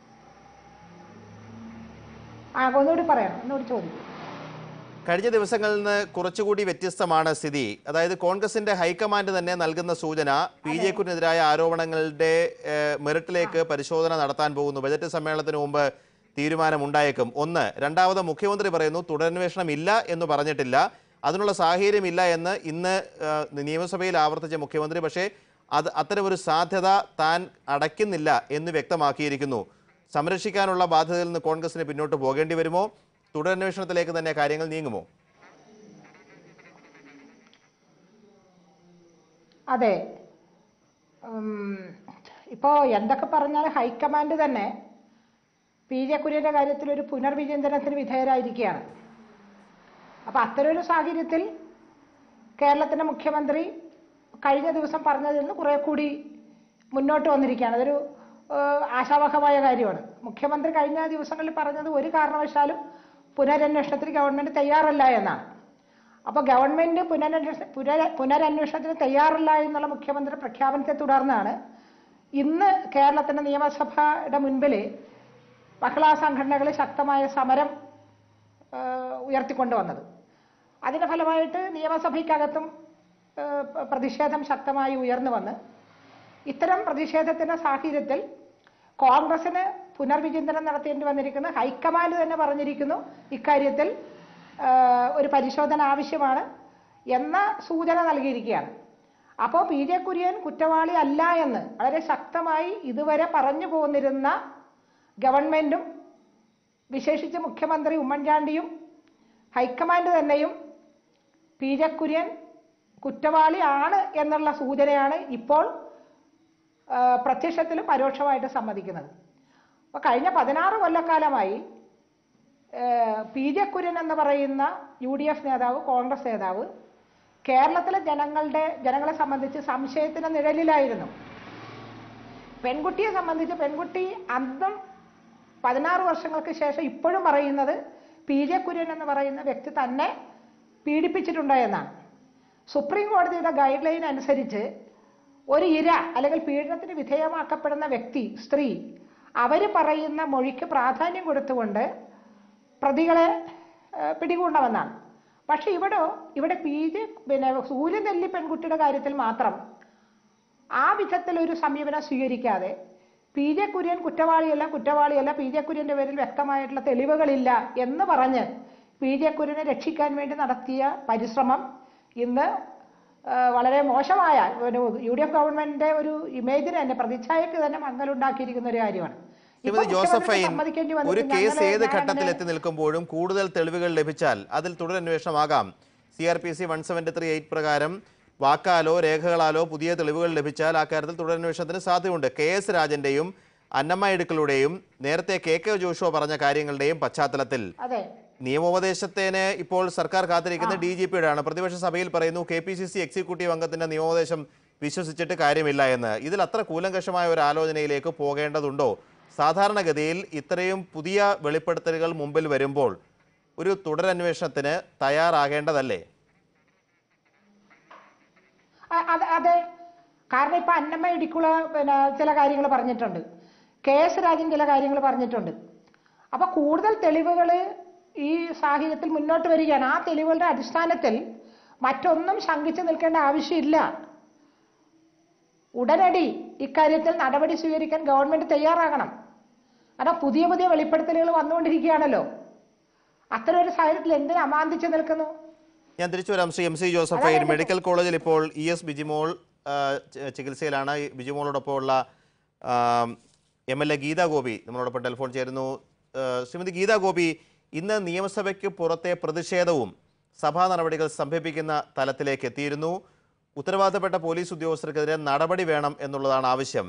ആ ഒന്നുകൂടി പറയാം ഒന്നുകൂടി ചോദിക്കും കഴിഞ്ഞ ദിവസങ്ങളിൽ നിന്ന് കുറച്ചുകൂടി വ്യത്യസ്തമാണ് സ്ഥിതി അതായത് കോൺഗ്രസിന്റെ ഹൈക്കമാൻഡ് തന്നെ നൽകുന്ന സൂചന പി ജെ കുരിനെതിരായ ആരോപണങ്ങളുടെ ഏഹ്, മെറിറ്റിലേക്ക് പരിശോധന നടത്താൻ പോകുന്നു ബജറ്റ് സമ്മേളനത്തിന് മുമ്പ് തീരുമാനമുണ്ടായേക്കും ഒന്ന് രണ്ടാമത് മുഖ്യമന്ത്രി പറയുന്നു തുടരന്വേഷണം ഇല്ല എന്ന് പറഞ്ഞിട്ടില്ല അതിനുള്ള സാഹചര്യമില്ല എന്ന് ഇന്ന് ഏഹ്, നിയമസഭയിൽ ആവർത്തിച്ച മുഖ്യമന്ത്രി പക്ഷേ അത് അത്തരമൊരു സാധ്യത താൻ അടയ്ക്കുന്നില്ല എന്ന് വ്യക്തമാക്കിയിരിക്കുന്നു സംരക്ഷിക്കാനുള്ള ബാധ്യതയിൽ നിന്ന് കോൺഗ്രസിന് പിന്നോട്ട് പോകേണ്ടി വരുമോ തുടരന്വേഷണത്തിലേക്ക് തന്നെ കാര്യങ്ങൾ നീങ്ങുമോ അതെ ഉം, ഇപ്പോ എന്തൊക്കെ പറഞ്ഞാൽ ഹൈക്കമാൻഡ് തന്നെ പി ജെ കുര്യന്റെ കാര്യത്തിൽ ഒരു പുനർവിചിന്തനത്തിന് വിധേയരായിരിക്കുകയാണ് അപ്പൊ അത്തരമൊരു സാഹചര്യത്തിൽ കേരളത്തിന്റെ മുഖ്യമന്ത്രി കഴിഞ്ഞ ദിവസം പറഞ്ഞതിൽ നിന്ന് കുറെ കൂടി മുന്നോട്ട് വന്നിരിക്കുകയാണ് അതൊരു ഏഹ്, ആശാവഹമായ കാര്യമാണ് മുഖ്യമന്ത്രി കഴിഞ്ഞ ദിവസങ്ങളിൽ പറഞ്ഞത് ഒരു കാരണവശാലും പുനരന്വേഷണത്തിന് ഗവൺമെന്റ് തയ്യാറല്ല എന്നാണ് അപ്പോൾ ഗവൺമെന്റ് പുനരന്വേഷ പുനര പുനരന്വേഷണത്തിന് തയ്യാറല്ല എന്നുള്ള മുഖ്യമന്ത്രി പ്രഖ്യാപനത്തെ തുടർന്നാണ് ഇന്ന് കേരളത്തിന്റെ നിയമസഭയുടെ മുൻപിൽ മഹിളാ സംഘടനകൾ ശക്തമായ സമരം ഏഹ്, ഉയർത്തിക്കൊണ്ടുവന്നത് അതിന്റെ ഫലമായിട്ട് നിയമസഭയ്ക്കകത്തും ഏഹ്, പ- പ്രതിഷേധം ശക്തമായി ഉയർന്നു വന്ന് ഇത്തരം പ്രതിഷേധത്തിന്റെ സാഹചര്യത്തിൽ കോൺഗ്രസിന് പുനർവിചിന്തനം നടത്തേണ്ടി വന്നിരിക്കുന്നു ഹൈക്കമാൻഡ് തന്നെ പറഞ്ഞിരിക്കുന്നു ഇക്കാര്യത്തിൽ ഏഹ്, ഒരു പരിശോധന ആവശ്യമാണ് എന്ന സൂചന നൽകിയിരിക്കുകയാണ് അപ്പോൾ പി ജെ കുര്യൻ കുറ്റവാളി അല്ല എന്ന് വളരെ ശക്തമായി ഇതുവരെ പറഞ്ഞു പോന്നിരുന്ന ഗവൺമെന്റും വിശേഷിച്ച് മുഖ്യമന്ത്രി ഉമ്മൻചാണ്ടിയും ഹൈക്കമാൻഡ് തന്നെയും പി ജെ കുര്യൻ കുറ്റവാളി ആണ് എന്നുള്ള സൂചനയാണ് ഇപ്പോൾ ആ, പ്രത്യക്ഷത്തിലും പരോക്ഷമായിട്ട് സമ്മതിക്കുന്നത് അപ്പോൾ കഴിഞ്ഞ പതിനാറ് കൊല്ലക്കാലമായി ഏഹ്, പി ജെ കുര്യൻ എന്ന് പറയുന്ന യു ഡി എഫ് നേതാവ് കോൺഗ്രസ് നേതാവ് കേരളത്തിലെ ജനങ്ങളുടെ ജനങ്ങളെ സംബന്ധിച്ച് സംശയത്തിന് നിഴലിലായിരുന്നു പെൺകുട്ടിയെ സംബന്ധിച്ച് പെൺകുട്ടി അന്നും പതിനാറ് വർഷങ്ങൾക്ക് ശേഷം ഇപ്പോഴും പറയുന്നത് പി ജെ കുര്യൻ എന്ന് പറയുന്ന വ്യക്തി തന്നെ പീഡിപ്പിച്ചിട്ടുണ്ട് എന്നാണ് സുപ്രീം കോടതിയുടെ ഗൈഡ് ലൈൻ അനുസരിച്ച് ഒരു ഇര അല്ലെങ്കിൽ പീഡനത്തിന് വിധേയമാക്കപ്പെടുന്ന വ്യക്തി സ്ത്രീ അവർ പറയുന്ന മൊഴിക്ക് പ്രാധാന്യം കൊടുത്തുകൊണ്ട് പ്രതികളെ ഏഹ്, പിടികൂടണമെന്നാണ് പക്ഷെ ഇവിടെ ഇവിടെ പി ജെ പിന്നെ സൂര്യനെല്ലി പെൺകുട്ടിയുടെ കാര്യത്തിൽ മാത്രം ആ വിധത്തിൽ ഒരു സമീപനം സ്വീകരിക്കാതെ പി ജെ കുര്യൻ കുറ്റവാളിയല്ല കുറ്റവാളിയല്ല പി ജെ കുര്യന്റെ പേരിൽ വ്യക്തമായിട്ടുള്ള തെളിവുകളില്ല എന്ന് പറഞ്ഞ് പി ജെ കുര്യനെ രക്ഷിക്കാൻ വേണ്ടി നടത്തിയ പരിശ്രമം ഇന്ന് ആ, വളരെ മോശമായ ഒരു യു ഡി എഫ് ഗവൺമെന്റിന്റെ ഒരു ഇമേജിന് തന്നെ പ്രതിച്ഛായക്ക് തന്നെ മങ്ങലുണ്ടാക്കിയിരിക്കുന്ന ഒരു കാര്യമാണ് ഇപ്പൊ ശ്രീമതി ജോസഫ് മുഖ്യമന്ത്രിക്ക് ഐൻ സമ്മതിക്കേണ്ടി ഒരു വന്നിട്ട് കേസ് ഞങ്ങള് ഏത് ഞാൻ ഘട്ടത്തിൽ അങ്ങനെ- എത്തി നിൽക്കുമ്പോഴും കൂടുതൽ തെളിവുകൾ ലഭിച്ചാൽ അതിൽ തുടരന്വേഷണമാകാം C R P C one seventy three eight പ്രകാരം വാക്കാലോ രേഖകളാലോ പുതിയ തെളിവുകൾ ലഭിച്ചാൽ ആ കാര്യത്തിൽ തുടരന്വേഷണത്തിന് സാധ്യതയുണ്ട് കെ എസ് രാജന്റെയും അന്നമ്മ ഇടുക്കളുടെയും നേരത്തെ കെ കെ ജോഷുവ പറഞ്ഞ കാര്യങ്ങളുടെയും പശ്ചാത്തലത്തിൽ അതെ നിയമോപദേശത്തിന് ഇപ്പോൾ സർക്കാർ കാത്തിരിക്കുന്ന ഡി ജി പിയുടെ ആണ് പ്രതിപക്ഷ സഭയിൽ പറയുന്നു K P C C executive അംഗത്തിന്റെ നിയമോപദേശം വിശ്വസിച്ചിട്ട് കാര്യമില്ല എന്ന് ഇതിൽ അത്ര കൂലങ്കഷമായ ഒരു ആലോചനയിലേക്ക് പോകേണ്ടതുണ്ടോ സാധാരണഗതിയിൽ ഇത്രയും പുതിയ വെളിപ്പെടുത്തലുകൾ മുമ്പിൽ വരുമ്പോൾ ഒരു തുടരന്വേഷണത്തിന് തയ്യാറാകേണ്ടതല്ലേ അ- അത് അതെ കാരണം ഇപ്പൊ അന്നമ്മ ഇടിക്കുള്ള പിന്നെ ചില കാര്യങ്ങൾ പറഞ്ഞിട്ടുണ്ട് കെ എസ് രാജൻ ചില കാര്യങ്ങൾ പറഞ്ഞിട്ടുണ്ട് അപ്പൊ കൂടുതൽ തെളിവുകൾ ഈ സാഹചര്യത്തിൽ മുന്നോട്ട് വരികയാണ് ആ തെളിവുകളുടെ അടിസ്ഥാനത്തിൽ മറ്റൊന്നും ശങ്കിച്ചു നിൽക്കേണ്ട ആവശ്യമില്ല ഉടനടി ഇക്കാര്യത്തിൽ നടപടി സ്വീകരിക്കാൻ ഗവൺമെന്റ് തയ്യാറാകണം കാരണം പുതിയ പുതിയ വെളിപ്പെടുത്തലുകൾ വന്നുകൊണ്ടിരിക്കുകയാണല്ലോ അത്തരം ഒരു സാഹചര്യത്തിൽ എന്തിനു അമാന്തിച്ചു നിൽക്കുന്നു ഞാൻ തിരിച്ചു വരാം ശ്രീ എം സി ജോസഫ് ഐയർ മെഡിക്കൽ കോളേജിൽ ഇപ്പോൾ ഇ എസ് ബിജിമോൾ ആ, ചി- ചികിത്സയിലാണ് ഈ ബിജിമോളോടൊപ്പം ഉള്ള M L A Geetha Gopi നമ്മളോടൊപ്പം ടെലിഫോൺ ചേരുന്നു ആ, ശ്രീമതി ഗീതാ ഗോപി ഇന്ന് നിയമസഭയ്ക്ക് പുറത്തെ പ്രതിഷേധവും സഭാ നടപടികൾ സ്തംഭിപ്പിക്കുന്ന തലത്തിലേക്ക് എത്തിയിരുന്നു ഉത്തരവാദിത്തപ്പെട്ട പോലീസ് ഉദ്യോഗസ്ഥർക്കെതിരെ നടപടി വേണം എന്നുള്ളതാണ് ആവശ്യം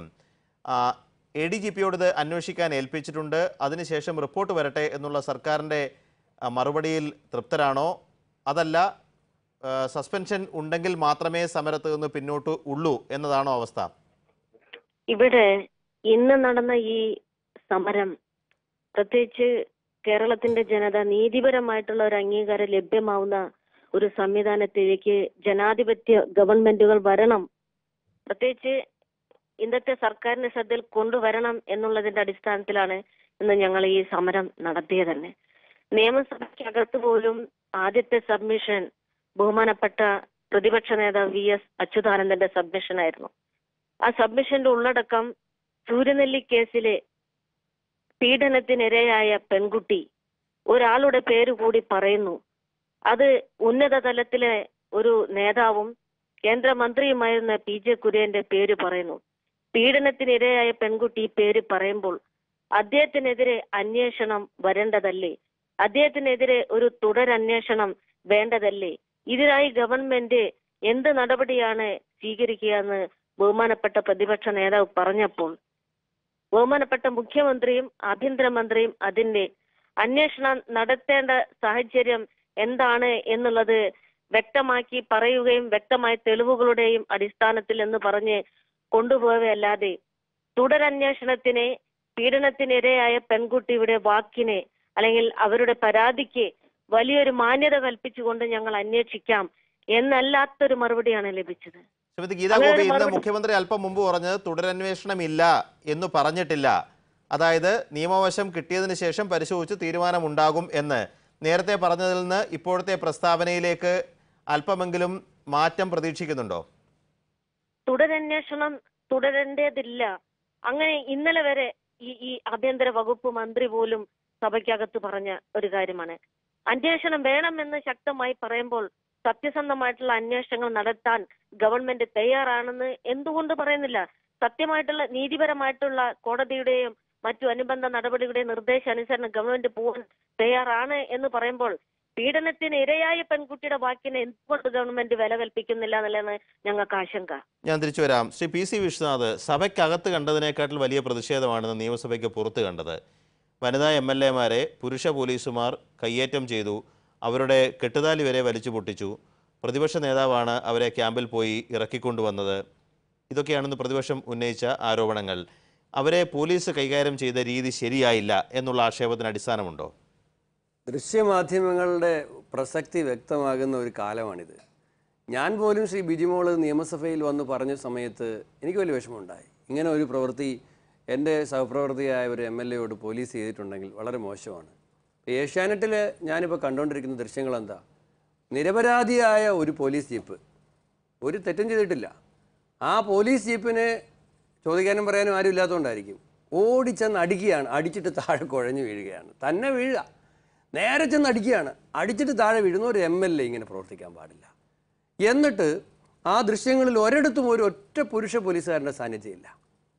എ ഡി ജി പിയോട് ഇത് അന്വേഷിക്കാൻ ഏൽപ്പിച്ചിട്ടുണ്ട് അതിനുശേഷം റിപ്പോർട്ട് വരട്ടെ എന്നുള്ള സർക്കാരിൻ്റെ ആ, മറുപടിയിൽ തൃപ്തരാണോ അതല്ല ആ, സസ്പെൻഷൻ ഉണ്ടെങ്കിൽ മാത്രമേ സമരത്ത് നിന്ന് പിന്നോട്ട് ഉള്ളൂ എന്നതാണോ അവസ്ഥ ഇവിടെ ഇന്ന് നടന്ന ഈ സമരം പ്രത്യേകിച്ച് കേരളത്തിന്റെ ജനത നീതിപരമായിട്ടുള്ള ഒരു അംഗീകാരം ലഭ്യമാവുന്ന ഒരു സംവിധാനത്തിലേക്ക് ജനാധിപത്യ ഗവൺമെന്റുകൾ വരണം പ്രത്യേകിച്ച് ഇന്നത്തെ സർക്കാരിന്റെ ശ്രദ്ധയിൽ കൊണ്ടുവരണം എന്നുള്ളതിന്റെ അടിസ്ഥാനത്തിലാണ് ഇന്ന് ഞങ്ങൾ ഈ സമരം നടത്തിയത് തന്നെ നിയമസഭയ്ക്കകത്ത് പോലും ആദ്യത്തെ സബ്മിഷൻ ബഹുമാനപ്പെട്ട പ്രതിപക്ഷ നേതാവ് വി എസ് അച്യുതാനന്ദന്റെ സബ്മിഷൻ ആയിരുന്നു ആ സബ്മിഷന്റെ ഉള്ളടക്കം സൂര്യനെല്ലി കേസിലെ പീഡനത്തിനിരയായ പെൺകുട്ടി ഒരാളുടെ പേര് കൂടി പറയുന്നു അത് ഉന്നത തലത്തിലെ ഒരു നേതാവും കേന്ദ്രമന്ത്രിയുമായിരുന്ന പി ജെ കുര്യന്റെ പേര് പറയുന്നു പീഡനത്തിനിരയായ പെൺകുട്ടി ഈ പേര് പറയുമ്പോൾ അദ്ദേഹത്തിനെതിരെ അന്വേഷണം വരേണ്ടതല്ലേ അദ്ദേഹത്തിനെതിരെ ഒരു തുടരന്വേഷണം വേണ്ടതല്ലേ ഇതിനായി ഗവൺമെന്റ് എന്ത് നടപടിയാണ് സ്വീകരിക്കുക എന്ന് ബഹുമാനപ്പെട്ട പ്രതിപക്ഷ നേതാവ് പറഞ്ഞപ്പോൾ ബഹുമാനപ്പെട്ട മുഖ്യമന്ത്രിയും ആഭ്യന്തരമന്ത്രിയും അതിന്റെ അന്വേഷണം നടത്തേണ്ട സാഹചര്യം എന്താണ് എന്നുള്ളത് വ്യക്തമാക്കി പറയുകയും വ്യക്തമായ തെളിവുകളുടെയും അടിസ്ഥാനത്തിൽ എന്ന് പറഞ്ഞ് കൊണ്ടുപോവുകയല്ലാതെ തുടരന്വേഷണത്തിന് പീഡനത്തിനിരയായ പെൺകുട്ടിയുടെ വാക്കിന് അല്ലെങ്കിൽ അവരുടെ പരാതിക്ക് വലിയൊരു മാന്യത കൽപ്പിച്ചുകൊണ്ട് ഞങ്ങൾ അന്വേഷിക്കാം എന്നല്ലാത്തൊരു മറുപടിയാണ് ലഭിച്ചത് ശ്രീമതി ഗീതാ അങ്ങനെ ഗോപി ഒരു ഇന്ന് മറുപടി- മുഖ്യമന്ത്രി അല്പം മുമ്പ് പറഞ്ഞത് തുടരന്വേഷണമില്ല എന്ന് പറഞ്ഞിട്ടില്ല അതായത് നിയമവശം കിട്ടിയതിന് ശേഷം പരിശോധിച്ച് തീരുമാനമുണ്ടാകും എന്ന് നേരത്തെ പറഞ്ഞതിൽ നിന്ന് ഇപ്പോഴത്തെ പ്രസ്താവനയിലേക്ക് അല്പമെങ്കിലും മാറ്റം പ്രതീക്ഷിക്കുന്നുണ്ടോ തുടരന്വേഷണം തുടരേണ്ടതില്ല അങ്ങനെ ഇന്നലെ വരെ ഈ ഈ ആഭ്യന്തര വകുപ്പ് മന്ത്രി പോലും സഭയ്ക്കകത്ത് പറഞ്ഞ ഒരു കാര്യമാണ് അന്വേഷണം വേണമെന്ന് ശക്തമായി പറയുമ്പോൾ സത്യസന്ധമായിട്ടുള്ള അന്വേഷണങ്ങൾ നടത്താൻ ഗവൺമെന്റ് തയ്യാറാണെന്ന് എന്തുകൊണ്ട് പറയുന്നില്ല സത്യമായിട്ടുള്ള നീതിപരമായിട്ടുള്ള കോടതിയുടെയും മറ്റു അനുബന്ധ നടപടികളുടെയും നിർദ്ദേശാനുസരണം ഗവൺമെന്റ് പോകാൻ തയ്യാറാണ് എന്ന് പറയുമ്പോൾ പീഡനത്തിന് ഇരയായ പെൺകുട്ടിയുടെ വാക്കിന് എന്തുകൊണ്ട് ഗവൺമെന്റ് വില കൽപ്പിക്കുന്നില്ല എന്നുള്ളതാണ് ഞങ്ങൾക്ക് ആശങ്ക ഞാൻ തിരിച്ചു വരാം ശ്രീ പി സി വിശ്വനാഥ് സഭയ്ക്കകത്ത് കണ്ടതിനേക്കാട്ടിൽ വലിയ പ്രതിഷേധമാണ് ഇന്ന് നിയമസഭയ്ക്ക് പുറത്ത് കണ്ടത് വനിതാ എം എൽ എമാരെ പുരുഷ പോലീസുമാർ കയ്യേറ്റം ചെയ്തു അവരുടെ കെട്ടുതാലി വരെ വലിച്ചു പൊട്ടിച്ചു പ്രതിപക്ഷ നേതാവാണ് അവരെ ക്യാമ്പിൽ പോയി ഇറക്കിക്കൊണ്ടുവന്നത് ഇതൊക്കെയാണെന്ന് പ്രതിപക്ഷം ഉന്നയിച്ച ആരോപണങ്ങൾ അവരെ പോലീസ് കൈകാര്യം ചെയ്ത രീതി ശരിയായില്ല എന്നുള്ള ആക്ഷേപത്തിന് അടിസ്ഥാനമുണ്ടോ ദൃശ്യമാധ്യമങ്ങളുടെ പ്രസക്തി വ്യക്തമാകുന്ന ഒരു കാലമാണിത് ഞാൻ പോലും ശ്രീ ബിജിമോള് നിയമസഭയിൽ വന്ന് പറഞ്ഞ സമയത്ത് എനിക്ക് വലിയ വിഷമമുണ്ടായി ഇങ്ങനെ ഒരു പ്രവൃത്തി എൻ്റെ സഹപ്രവർത്തിയായ ഒരു എം എൽ എയോട് പോലീസ് ചെയ്തിട്ടുണ്ടെങ്കിൽ വളരെ മോശമാണ് ഏഷ്യാനെറ്റിൽ ഞാനിപ്പോൾ കണ്ടുകൊണ്ടിരിക്കുന്ന ദൃശ്യങ്ങൾ എന്താ നിരപരാധിയായ ഒരു പോലീസ് ജീപ്പ് ഒരു തെറ്റും ചെയ്തിട്ടില്ല ആ പോലീസ് ജീപ്പിനെ ചോദിക്കാനും പറയാനും ആരും ഇല്ലാത്തതുകൊണ്ടായിരിക്കും ഓടിച്ചെന്ന് അടിക്കുകയാണ് അടിച്ചിട്ട് താഴെ കുഴഞ്ഞു വീഴുകയാണ് തന്നെ വീഴുക നേരെ ചെന്ന് അടിക്കുകയാണ് അടിച്ചിട്ട് താഴെ വീഴുന്ന ഒരു എം എൽ എ ഇങ്ങനെ പ്രവർത്തിക്കാൻ പാടില്ല എന്നിട്ട് ആ ദൃശ്യങ്ങളിൽ ഒരിടത്തും ഒരു ഒറ്റ പുരുഷ പോലീസുകാരൻ്റെ സാന്നിധ്യമില്ല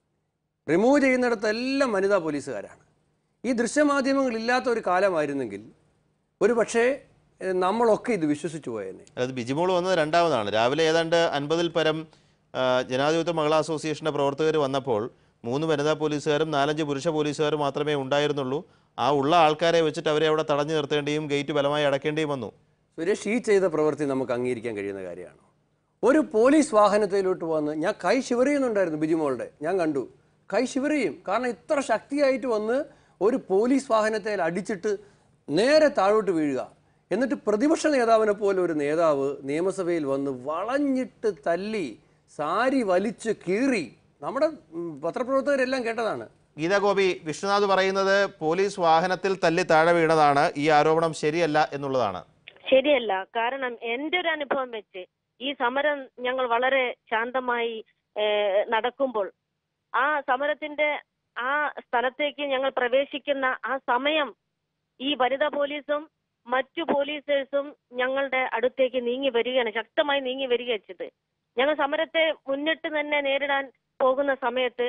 റിമൂവ് ചെയ്യുന്നിടത്തെല്ലാം വനിതാ പോലീസുകാരാണ് ഈ ദൃശ്യമാധ്യമങ്ങൾ ഇല്ലാത്ത ഒരു കാലമായിരുന്നെങ്കിൽ ഒരു പക്ഷേ ഏഹ്, നമ്മളൊക്കെ ഇത് വിശ്വസിച്ചു പോയേനെ അതായത് ബിജിമോൾ വന്നത് രണ്ടാമതാണ് രാവിലെ ഏതാണ്ട് അൻപതിൽ പരം ആ, ജനാധിപത്യ മഹിളാ അസോസിയേഷൻ്റെ പ്രവർത്തകർ വന്നപ്പോൾ മൂന്ന് വനിതാ പോലീസുകാരും നാലഞ്ച് പുരുഷ പോലീസുകാരും മാത്രമേ ഉണ്ടായിരുന്നുള്ളൂ ആ ഉള്ള ആൾക്കാരെ വെച്ചിട്ട് അവരെ അവിടെ തടഞ്ഞു നിർത്തേണ്ടിയും ഗേറ്റ് ബലമായി അടയ്ക്കേണ്ടിയും വന്നു സുരേഷ് ഈ ചെയ്ത പ്രവൃത്തി നമുക്ക് അംഗീകരിക്കാൻ കഴിയുന്ന കാര്യമാണ് ഒരു പോലീസ് വാഹനത്തിലോട്ട് വന്ന് ഞാൻ കൈ ശിവറിയുന്നുണ്ടായിരുന്നു ബിജുമോളുടെ ഞാൻ കണ്ടു കൈ ശിവറിയും കാരണം ഇത്ര ശക്തിയായിട്ട് വന്ന് ഒരു പോലീസ് വാഹനത്തെ അടിച്ചിട്ട് നേരെ താഴോട്ട് വീഴുക എന്നിട്ട് പ്രതിപക്ഷ നേതാവിനെ പോലെ ഒരു നേതാവ് നിയമസഭയിൽ വന്ന് വളഞ്ഞിട്ട് തല്ലി സാരി വലിച്ച് കീറി നമ്മുടെ ഉം, പത്രപ്രവർത്തകരെല്ലാം കേട്ടതാണ് ഗീതാ ഗോപി വിശ്വനാഥ് പറയുന്നത് പോലീസ് വാഹനത്തിൽ തല്ലി താഴെ വീണതാണ് ഈ ആരോപണം ശരിയല്ല എന്നുള്ളതാണ് ശരിയല്ല കാരണം എന്റെ ഒരു അനുഭവം വെച്ച് ഈ സമരം ഞങ്ങൾ വളരെ ശാന്തമായി ഏഹ്, നടക്കുമ്പോൾ ആ സമരത്തിന്റെ ആ സ്ഥലത്തേക്ക് ഞങ്ങൾ പ്രവേശിക്കുന്ന ആ സമയം ഈ വനിതാ പോലീസും മറ്റു പോലീസേഴ്സും ഞങ്ങളുടെ അടുത്തേക്ക് നീങ്ങി വരികയാണ് ശക്തമായി നീങ്ങി വരിക വെച്ചത് ഞങ്ങൾ സമരത്തെ മുന്നിട്ട് തന്നെ നേരിടാൻ പോകുന്ന സമയത്ത്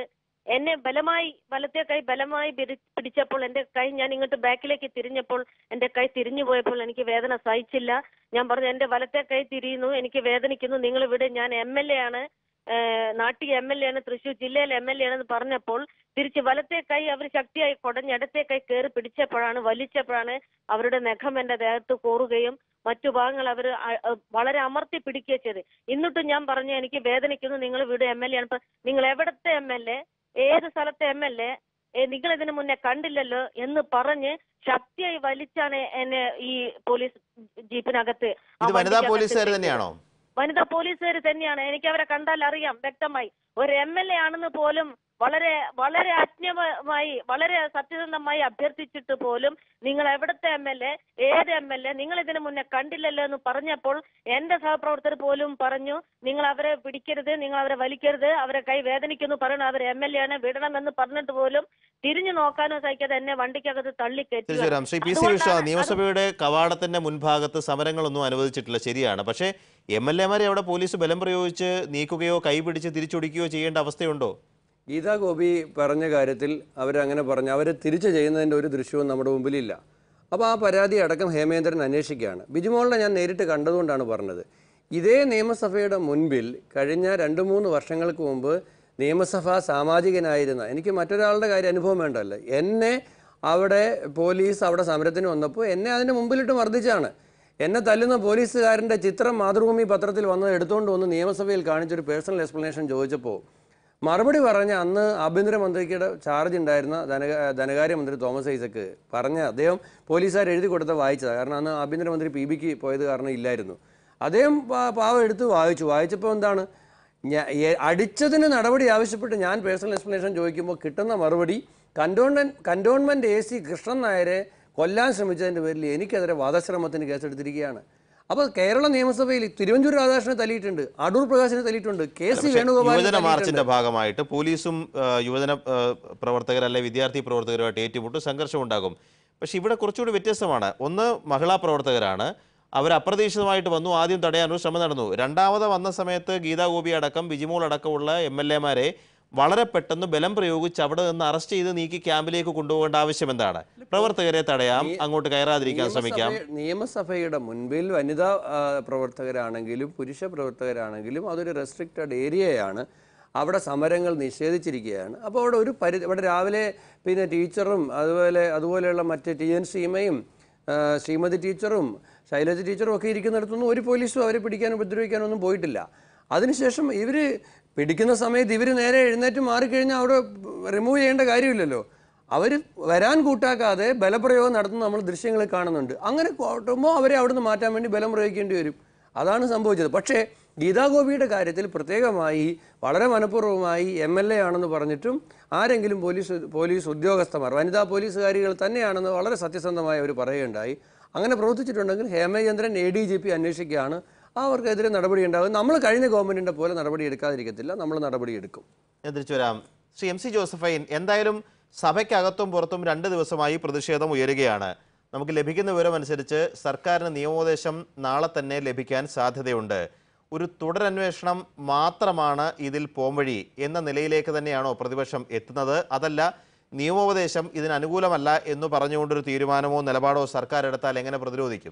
എന്നെ ബലമായി വലത്തെ കൈ ബലമായി പിടി- പിടിച്ചപ്പോൾ എന്റെ കൈ ഞാൻ ഇങ്ങോട്ട് ബാക്കിലേക്ക് തിരിഞ്ഞപ്പോൾ എന്റെ കൈ തിരിഞ്ഞു പോയപ്പോൾ എനിക്ക് വേദന സഹിച്ചില്ല ഞാൻ പറഞ്ഞു എന്റെ വലത്തെ കൈ തിരിയുന്നു എനിക്ക് വേദനിക്കുന്നു നിങ്ങൾ ഇവിടെ ഞാൻ എം എൽ എ ആണ് ഏഹ് നാട്ടിൽ എം എൽ എ ആണ് തൃശ്ശൂർ ജില്ലയിലെ എം എൽ എ ആണെന്ന് പറഞ്ഞപ്പോൾ തിരിച്ച് വലത്തെ കൈ അവർ ശക്തിയായി കുടഞ്ഞ് ഇടത്തെ കൈ കയറി പിടിച്ചപ്പോഴാണ് വലിച്ചപ്പോഴാണ് അവരുടെ നഖം എന്റെ ദേഹത്ത് കോറുകയും മറ്റു ഭാഗങ്ങൾ അവർ വളരെ അമർത്തി പിടിക്കുകയും ചെയ്ത് എന്നിട്ടും ഞാൻ പറഞ്ഞു എനിക്ക് വേദനിക്കുന്നു നിങ്ങൾ ഇവിടെ എം എൽ എ ആണ് ഇപ്പൊ നിങ്ങൾ എവിടത്തെ എം എൽ എ ഏത് സ്ഥലത്തെ എം എൽ എ നിങ്ങൾ ഇതിനു മുന്നേ കണ്ടില്ലല്ലോ എന്ന് പറഞ്ഞ് ശക്തിയായി വലിച്ചാണ് എന്നെ ഈ പോലീസ് ജീപ്പിനകത്ത് ആ ഇത് വനിതാ വണ്ടിക്കകത്ത് പോലീസുകാർ ഇട്ടിരിക്കുന്നത്. തന്നെയാണോ വനിതാ പോലീസുകാർ തന്നെയാണ് എനിക്ക് അവരെ കണ്ടാൽ അറിയാം വ്യക്തമായി ഒരു എം എൽ എ ആണെന്ന് പോലും വളരെ വളരെ അജ്ഞമായി വളരെ സത്യസന്ധമായി അഭ്യർത്ഥിച്ചിട്ട് പോലും നിങ്ങൾ എവിടുത്തെ എം എൽ എ ഏത് എം എൽ എ നിങ്ങൾ ഇതിനു മുന്നേ കണ്ടില്ലല്ലോ എന്ന് പറഞ്ഞപ്പോൾ എന്റെ സഹപ്രവർത്തകർ പോലും പറഞ്ഞു നിങ്ങൾ അവരെ പിടിക്കരുത് നിങ്ങൾ അവരെ വലിക്കരുത് അവരെ കൈ വേദനിക്കുന്നു പറയണം അവർ എം എൽ എ ആണ് വിടണമെന്ന് പറഞ്ഞിട്ട് പോലും തിരിഞ്ഞു നോക്കാനോ സഹിക്കാതെ എന്നെ വണ്ടിക്കകത്ത് തള്ളിക്കയറ്റി തിരിച്ചു വരാം ശ്രീ പി സി വിശ്വ നിയമസഭയുടെ കവാടത്തിന്റെ മുൻഭാഗത്ത് സമരങ്ങളൊന്നും അനുവദിച്ചിട്ടില്ല ശരിയാണ് പക്ഷേ എം എൽ എമാരെ അവിടെ പോലീസ് ബലം പ്രയോഗിച്ച് നീക്കുകയോ കൈപിടിച്ച് തിരിച്ചൊടിക്കുകയോ ചെയ്യേണ്ട അവസ്ഥയുണ്ടോ ഗീതാ ഗോപി പറഞ്ഞ കാര്യത്തിൽ അവരങ്ങനെ പറഞ്ഞു അവർ തിരിച്ചു ചെയ്യുന്നതിൻ്റെ ഒരു ദൃശ്യവും നമ്മുടെ മുമ്പിലില്ല അപ്പോൾ ആ പരാതി അടക്കം ഹേമേന്ദ്രൻ അന്വേഷിക്കുകയാണ് ബിജുമോളിനെ ഞാൻ നേരിട്ട് കണ്ടതുകൊണ്ടാണ് പറഞ്ഞത് ഇതേ നിയമസഭയുടെ മുൻപിൽ കഴിഞ്ഞ രണ്ട് മൂന്ന് വർഷങ്ങൾക്ക് മുമ്പ് നിയമസഭാ സാമാജികനായിരുന്ന എനിക്ക് മറ്റൊരാളുടെ കാര്യം അനുഭവം വേണ്ടല്ലോ എന്നെ അവിടെ പോലീസ് അവിടെ സമരത്തിന് വന്നപ്പോൾ എന്നെ അതിൻ്റെ മുമ്പിലിട്ട് മർദ്ദിച്ചാണ് എന്നെ തല്ലുന്ന പോലീസുകാരൻ്റെ ചിത്രം മാതൃഭൂമി പത്രത്തിൽ വന്നത് എടുത്തുകൊണ്ട് വന്ന് നിയമസഭയിൽ കാണിച്ചൊരു പേഴ്സണൽ എക്സ്പ്ലനേഷൻ ചോദിച്ചപ്പോൾ മറുപടി പറഞ്ഞ അന്ന് ആഭ്യന്തരമന്ത്രിയുടെ ചാർജ് ഉണ്ടായിരുന്ന ധനക ധനകാര്യമന്ത്രി തോമസ് ഐസക്ക് പറഞ്ഞ അദ്ദേഹം പോലീസുകാർ എഴുതി കൊടുത്ത വായിച്ചതാണ് കാരണം അന്ന് ആഭ്യന്തരമന്ത്രി പി ബിക്ക് പോയത് കാരണം ഇല്ലായിരുന്നു അദ്ദേഹം പാ- പാവം എടുത്ത് വായിച്ചു വായിച്ചപ്പോൾ എന്താണ് ഞാ എ- അടിച്ചതിന് നടപടി ആവശ്യപ്പെട്ട് ഞാൻ പേഴ്സണൽ എക്സ്പ്ലനേഷൻ ചോദിക്കുമ്പോൾ കിട്ടുന്ന മറുപടി cantonment cantonment A C Krishnan നായരെ കൊല്ലാൻ ശ്രമിച്ചതിൻ്റെ പേരിൽ എനിക്കെതിരെ വധശ്രമത്തിന് കേസെടുത്തിരിക്കുകയാണ് അപ്പോൾ കേരള നിയമസഭയിൽ തിരുവഞ്ചൂർ രാധാകൃഷ്ണനെ തല്ലിയിട്ടുണ്ട് അടൂർ പ്രകാശിനെ തല്ലിയിട്ടുണ്ട് കെ സി പക്ഷേ വേണുഗോപാലിനെ യുവജന മാർച്ചിന്റെ തല്ലിയിട്ടുണ്ട്. ഭാഗമായിട്ട് പോലീസും ആ, യുവജന ആ, പ്രവർത്തകർ അല്ലെ വിദ്യാർത്ഥി പ്രവർത്തകരുമായിട്ട് ഏറ്റുമുട്ടും സംഘർഷം ഉണ്ടാകും പക്ഷെ ഇവിടെ കുറച്ചുകൂടി വ്യത്യസ്തമാണ് ഒന്ന് മഹിളാ പ്രവർത്തകരാണ് അവർ അപ്രതീക്ഷിതമായിട്ട് വന്നു ആദ്യം തടയാനൊരു ശ്രമം നടന്നു രണ്ടാമത് വന്ന സമയത്ത് ഗീതാ ഗോപി അടക്കം ബിജിമോൾ അടക്കമുള്ള എം എൽ എമാരെ വളരെ പെട്ടെന്ന് ബലം പ്രയോഗിച്ച് അവിടെ നിന്ന് അറസ്റ്റ് ചെയ്ത് നീക്കി ക്യാമ്പിലേക്ക് കൊണ്ടുപോകേണ്ട ആവശ്യം എന്താണ് പ്രവർത്തകരെ തടയാം അങ്ങോട്ട് കയറാതിരിക്കാൻ ശ്രമിക്കാം നിയമസഭ- നിയമസഭയുടെ മുൻപിൽ വനിതാ ആ, പ്രവർത്തകരാണെങ്കിലും പുരുഷ പ്രവർത്തകരാണെങ്കിലും അതൊരു റെസ്ട്രിക്റ്റഡ് ഏരിയയാണ് അവിടെ സമരങ്ങൾ നിഷേധിച്ചിരിക്കുകയാണ് അപ്പോൾ അവിടെ ഒരു പരി ഇവിടെ രാവിലെ പിന്നെ ടീച്ചറും അതുപോലെ അതുപോലെയുള്ള മറ്റ് ടി എൻ സീമയും ആ, ശ്രീമതി ടീച്ചറും ശൈലജ ടീച്ചറും ഒക്കെ ഇരിക്കുന്നിടത്തൊന്നും ഒരു പോലീസും അവരെ പിടിക്കാനും ഉപദ്രവിക്കാനും ഒന്നും പോയിട്ടില്ല അതിനുശേഷം ഇവർ പിടിക്കുന്ന സമയത്ത് ഇവർ നേരെ എഴുന്നേറ്റ് മാറിക്കഴിഞ്ഞാൽ അവിടെ റിമൂവ് ചെയ്യേണ്ട കാര്യമില്ലല്ലോ അവർ വരാൻ കൂട്ടാക്കാതെ ബലപ്രയോഗം നടത്തുന്ന നമ്മൾ ദൃശ്യങ്ങൾ കാണുന്നുണ്ട് അങ്ങനെ കൂട്ടുമ്പോൾ അവരെ അവിടുന്ന് മാറ്റാൻ വേണ്ടി ബലം പ്രയോഗിക്കേണ്ടി വരും അതാണ് സംഭവിച്ചത് പക്ഷേ ഗീതാഗോപിയുടെ കാര്യത്തിൽ പ്രത്യേകമായി വളരെ മനഃപൂർവ്വമായി എം എൽ എ ആണെന്ന് പറഞ്ഞിട്ടും ആരെങ്കിലും പോലീസ് പോലീസ് ഉദ്യോഗസ്ഥന്മാർ വനിതാ പോലീസുകാരികൾ തന്നെയാണെന്ന് വളരെ സത്യസന്ധമായി അവർ പറയുകയുണ്ടായി അങ്ങനെ പ്രവർത്തിച്ചിട്ടുണ്ടെങ്കിൽ Hemachandran A D G P അന്വേഷിക്കുകയാണ് അവർക്കെതിരെ നടപടി ഉണ്ടാകും നമ്മൾ കഴിഞ്ഞ ഗവൺമെൻറ്റിൻ്റെ പോലെ നടപടി എടുക്കാതിരിക്കത്തില്ല നമ്മൾ നടപടി എടുക്കും ഞാൻ തിരിച്ചു വരാം ശ്രീ എം സി ജോസഫൈൻ എന്തായാലും സഭയ്ക്കകത്തും പുറത്തും രണ്ട് ദിവസമായി പ്രതിഷേധം ഉയരുകയാണ് നമുക്ക് ലഭിക്കുന്ന വിവരം അനുസരിച്ച് സർക്കാരിന് നിയമോപദേശം നാളെ തന്നെ ലഭിക്കാൻ സാധ്യതയുണ്ട് ഒരു തുടരന്വേഷണം മാത്രമാണ് ഇതിൽ പോംവഴി എന്ന നിലയിലേക്ക് തന്നെയാണോ പ്രതിപക്ഷം എത്തുന്നത് അതല്ല നിയമോപദേശം ഇതിന് അനുകൂലമല്ല എന്ന് പറഞ്ഞുകൊണ്ടൊരു തീരുമാനമോ നിലപാടോ സർക്കാർ എടുത്താൽ എങ്ങനെ പ്രതിരോധിക്കും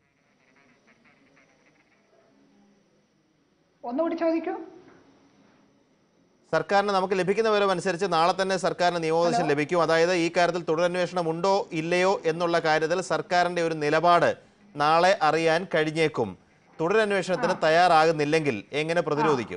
ഒന്നുകൂടി ചോദിക്കൂ സർക്കാരിന് നമുക്ക് ലഭിക്കുന്ന വിവരം അനുസരിച്ച് നാളെ തന്നെ സർക്കാരിന് നിയമോപദേശം ലഭിക്കും അതായത് ഈ കാര്യത്തിൽ തുടരന്വേഷണം ഉണ്ടോ ഇല്ലയോ എന്നുള്ള കാര്യത്തിൽ സർക്കാരിന്റെ ഒരു നിലപാട് നാളെ അറിയാൻ കഴിഞ്ഞേക്കും തുടരന്വേഷണത്തിന് തയ്യാറാകുന്നില്ലെങ്കിൽ എങ്ങനെ പ്രതിരോധിക്കും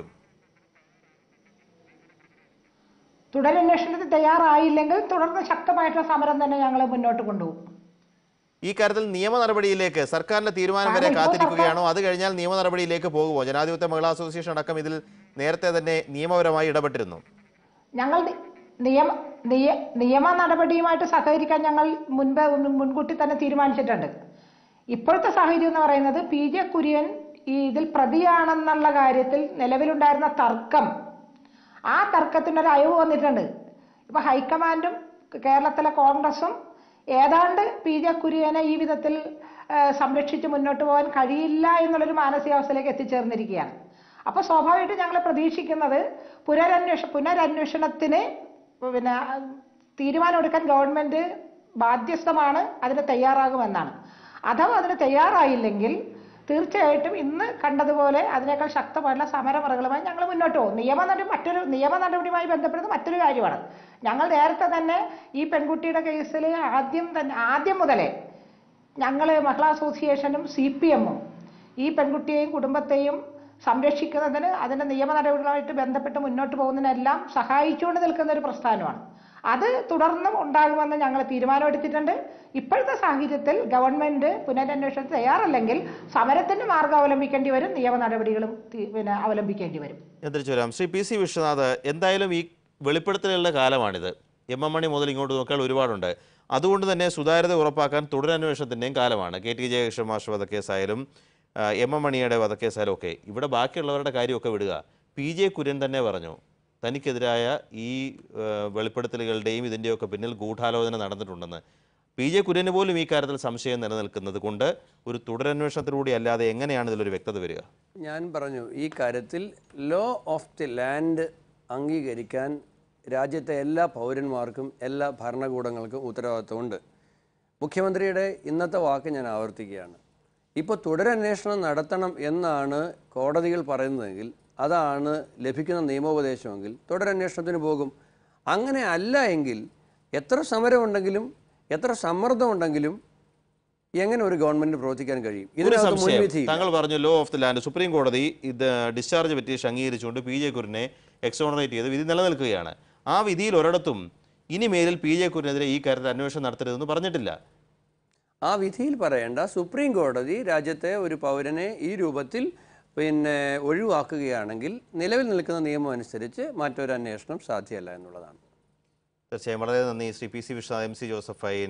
തുടരന്വേഷണത്തിന് തയ്യാറായില്ലെങ്കിൽ തുടർന്ന് ശക്തമായിട്ടുള്ള സമരം തന്നെ ഞങ്ങൾ മുന്നോട്ട് കൊണ്ടുപോകും ഈ കാര്യത്തിൽ നിയമ നടപടിയിലേക്ക് സർക്കാരിന്റെ തീരുമാനം വരെ കാരണം ഇപ്പോൾ കാത്തിരിക്കുകയാണോ അത് കഴിഞ്ഞാൽ നിയമ നടപടിയിലേക്ക് പോകുമോ ജനാധിപത്യ മഹിളാ അസോസിയേഷൻ അടക്കം ഇതിൽ നേരത്തെ തന്നെ നിയമപരമായി ഇടപെട്ടിരുന്നു ഞങ്ങൾ നി- നിയമ നിയ നിയമ നടപടിയുമായിട്ട് സഹകരിക്കാൻ ഞങ്ങൾ മുൻപ് മുൻ- മുൻകൂട്ടി തന്നെ തീരുമാനിച്ചിട്ടുണ്ട് ഇപ്പോഴത്തെ സാഹചര്യം എന്ന് പറയുന്നത് പി ജെ കുര്യൻ ഈ ഇതിൽ പ്രതിയാണെന്നുള്ള കാര്യത്തിൽ നിലവിലുണ്ടായിരുന്ന തർക്കം ആ തർക്കത്തിനൊരു അയവ് വന്നിട്ടുണ്ട് ഇപ്പൊ ഹൈക്കമാൻഡും കേരളത്തിലെ കോൺഗ്രസും ഏതാണ്ട് പി ജെ കുര്യനെ ഈ വിധത്തിൽ ആ, സംരക്ഷിച്ച് മുന്നോട്ട് പോകാൻ കഴിയില്ല എന്നുള്ളൊരു മാനസികാവസ്ഥയിലേക്ക് എത്തിച്ചേർന്നിരിക്കുകയാണ് അപ്പൊ സ്വാഭാവികമായിട്ടും ഞങ്ങൾ പ്രതീക്ഷിക്കുന്നത് പുനരന്വേഷ പുനരന്വേഷണത്തിന് പിന്നെ തീരുമാനമെടുക്കാൻ ഗവൺമെന്റ് ബാധ്യസ്ഥമാണ് അതിന് തയ്യാറാകുമെന്നാണ് അഥവാ അതിന് തയ്യാറായില്ലെങ്കിൽ തീർച്ചയായിട്ടും ഇന്ന് കണ്ടതുപോലെ അതിനേക്കാൾ ശക്തമായിട്ടുള്ള സമരമറകളുമായി ഞങ്ങൾ മുന്നോട്ട് പോകും നിയമ നടപടി മറ്റൊരു നിയമ നടപടിയുമായി ബന്ധപ്പെടുന്നത് മറ്റൊരു കാര്യമാണ് ഞങ്ങൾ നേരത്തെ തന്നെ ഈ പെൺകുട്ടിയുടെ കേസിൽ ആദ്യം തന്നെ ആദ്യം മുതലേ ഞങ്ങൾ മഹിളാ അസോസിയേഷനും സി പി എമ്മും ഈ പെൺകുട്ടിയെയും കുടുംബത്തെയും സംരക്ഷിക്കുന്നതിന് അതിൻ്റെ നിയമ നടപടികളുമായിട്ട് ബന്ധപ്പെട്ട് മുന്നോട്ട് പോകുന്നതിനെല്ലാം സഹായിച്ചുകൊണ്ട് നിൽക്കുന്ന ഒരു പ്രസ്ഥാനമാണ് അത് തുടർന്നും ഉണ്ടാകുമെന്ന് ഞങ്ങൾ തീരുമാനമെടുത്തിട്ടുണ്ട് ഇപ്പോഴത്തെ സാഹചര്യത്തിൽ ഗവൺമെന്റ് പുനരന്വേഷണത്തിന് തയ്യാറല്ലെങ്കിൽ സമരത്തിന് മാർഗം അവലംബിക്കേണ്ടി വരും നിയമ നടപടികളും തി- പിന്നെ അവലംബിക്കേണ്ടി വരും ഞാൻ തിരിച്ചു വരാം ശ്രീ പി സി വിശ്വനാഥ് എന്തായാലും ഈ വെളിപ്പെടുത്തലുകളുടെ കാലമാണിത് എം എം മണി മുതൽ ഇങ്ങോട്ട് നോക്കിയാൽ ഒരുപാടുണ്ട് അതുകൊണ്ട് തന്നെ സുതാര്യത ഉറപ്പാക്കാൻ തുടരന്വേഷണത്തിൻ്റെയും കാലമാണ് കെ ടി ജയകൃഷ്ണൻ മാഷ് വധക്കേസായാലും ആ, എം എം മണിയുടെ വധക്കേസായാലും ഒക്കെ ഇവിടെ ബാക്കിയുള്ളവരുടെ കാര്യമൊക്കെ വിടുക പി ജെ കുര്യൻ തന്നെ പറഞ്ഞു തനിക്കെതിരായ ഈ ആ, വെളിപ്പെടുത്തലുകളുടെയും ഇതിൻ്റെയൊക്കെ പിന്നിൽ ഗൂഢാലോചന നടന്നിട്ടുണ്ടെന്ന് പി ജെ കുര്യന് പോലും ഈ കാര്യത്തിൽ സംശയം നിലനിൽക്കുന്നത് കൊണ്ട് ഒരു തുടരന്വേഷണത്തിലൂടെ അല്ലാതെ എങ്ങനെയാണ് ഇതിലൊരു വ്യക്തത വരിക ഞാൻ പറഞ്ഞു ഈ കാര്യത്തിൽ ലോ ഓഫ് ദി ലാൻഡ് അംഗീകരിക്കാൻ രാജ്യത്തെ എല്ലാ പൗരന്മാർക്കും എല്ലാ ഭരണകൂടങ്ങൾക്കും ഉത്തരവാദിത്വമുണ്ട് മുഖ്യമന്ത്രിയുടെ ഇന്നത്തെ വാക്ക് ഞാൻ ആവർത്തിക്കുകയാണ് ഇപ്പോൾ തുടരന്വേഷണം നടത്തണം എന്നാണ് കോടതികൾ പറയുന്നതെങ്കിൽ അതാണ് ലഭിക്കുന്ന നിയമോപദേശമെങ്കിൽ തുടരന്വേഷണത്തിന് പോകും അങ്ങനെ അല്ല എങ്കിൽ എത്ര സമരമുണ്ടെങ്കിലും എത്ര സമ്മർദ്ദമുണ്ടെങ്കിലും എങ്ങനെ ഒരു ഗവൺമെന്റിന് പ്രവർത്തിക്കാൻ കഴിയും ഒരു ഇതിനകത്ത് സംശയം മുൻവിധി താങ്കൾ പറഞ്ഞു law of the land supreme കോടതി ഇത് ഡിസ്ചാർജ് പെറ്റീഷൻ അംഗീകരിച്ചുകൊണ്ട് പി ജെ കുര്യനെ എക്സോണറേറ്റ് ചെയ്ത് വിധി നിലനിൽക്കുകയാണ് ആ വിധിയിൽ ഒരിടത്തും ഇനി മേലിൽ പി ജെ കുര്യനെതിരെ ഈ കാര്യത്തിൽ അന്വേഷണം നടത്തരുതെന്ന് പറഞ്ഞിട്ടില്ല ആ വിധിയിൽ പറയേണ്ട സുപ്രീം കോടതി രാജ്യത്തെ ഒരു പൗരനെ ഈ രൂപത്തിൽ പിന്നെ ഒഴിവാക്കുകയാണെങ്കിൽ നിലവിൽ നിൽക്കുന്ന നിയമം അനുസരിച്ച് മറ്റൊരു അന്വേഷണം സാധ്യമല്ല എന്നുള്ളതാണ് തീർച്ചയായും വളരെ നന്ദി Shri P C Vishwanath M C Joseph fine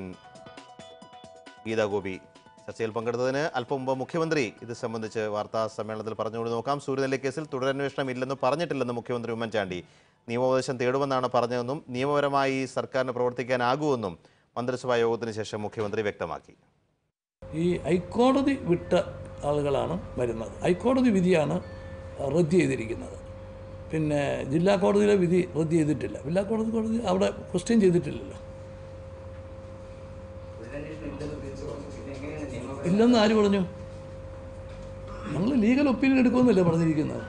Geetha Gopi ചർച്ചയിൽ പങ്കെടുത്തതിന് അല്പം മുമ്പ് മുഖ്യമന്ത്രി ഇത് സംബന്ധിച്ച് വാർത്താ സമ്മേളനത്തിൽ പറഞ്ഞുകൊണ്ട് നോക്കാം സൂര്യനെല്ലി കേസിൽ തുടരന്വേഷണം ഇല്ലെന്ന് പറഞ്ഞിട്ടില്ലെന്ന് മുഖ്യമന്ത്രി ഉമ്മൻചാണ്ടി നിയമോപദേശം തേടുമെന്നാണ് പറഞ്ഞതെന്നും നിയമപരമായി സർക്കാരിന് പ്രവർത്തിക്കാനാകുമെന്നും മന്ത്രിസഭാ യോഗത്തിന് ശേഷം മുഖ്യമന്ത്രി വ്യക്തമാക്കി ഈ ഹൈക്കോടതി വിട്ട ആളുകളാണ് വരുന്നത് ഹൈക്കോടതി വിധിയാണ് റദ്ദ് ചെയ്തിരിക്കുന്നത് പിന്നെ ജില്ലാ കോടതിയിലെ വിധി റദ്ദ് ചെയ്തിട്ടില്ല ജില്ലാ കോടതി കോടതി അവിടെ ക്വസ്റ്റ്യൻ ചെയ്തിട്ടില്ലല്ലോ ഇല്ലെന്ന് ആര് പറഞ്ഞു ഞങ്ങൾ ലീഗൽ ഒപ്പീനിയൻ എടുക്കുമെന്നല്ലേ പറഞ്ഞിരിക്കുന്നത്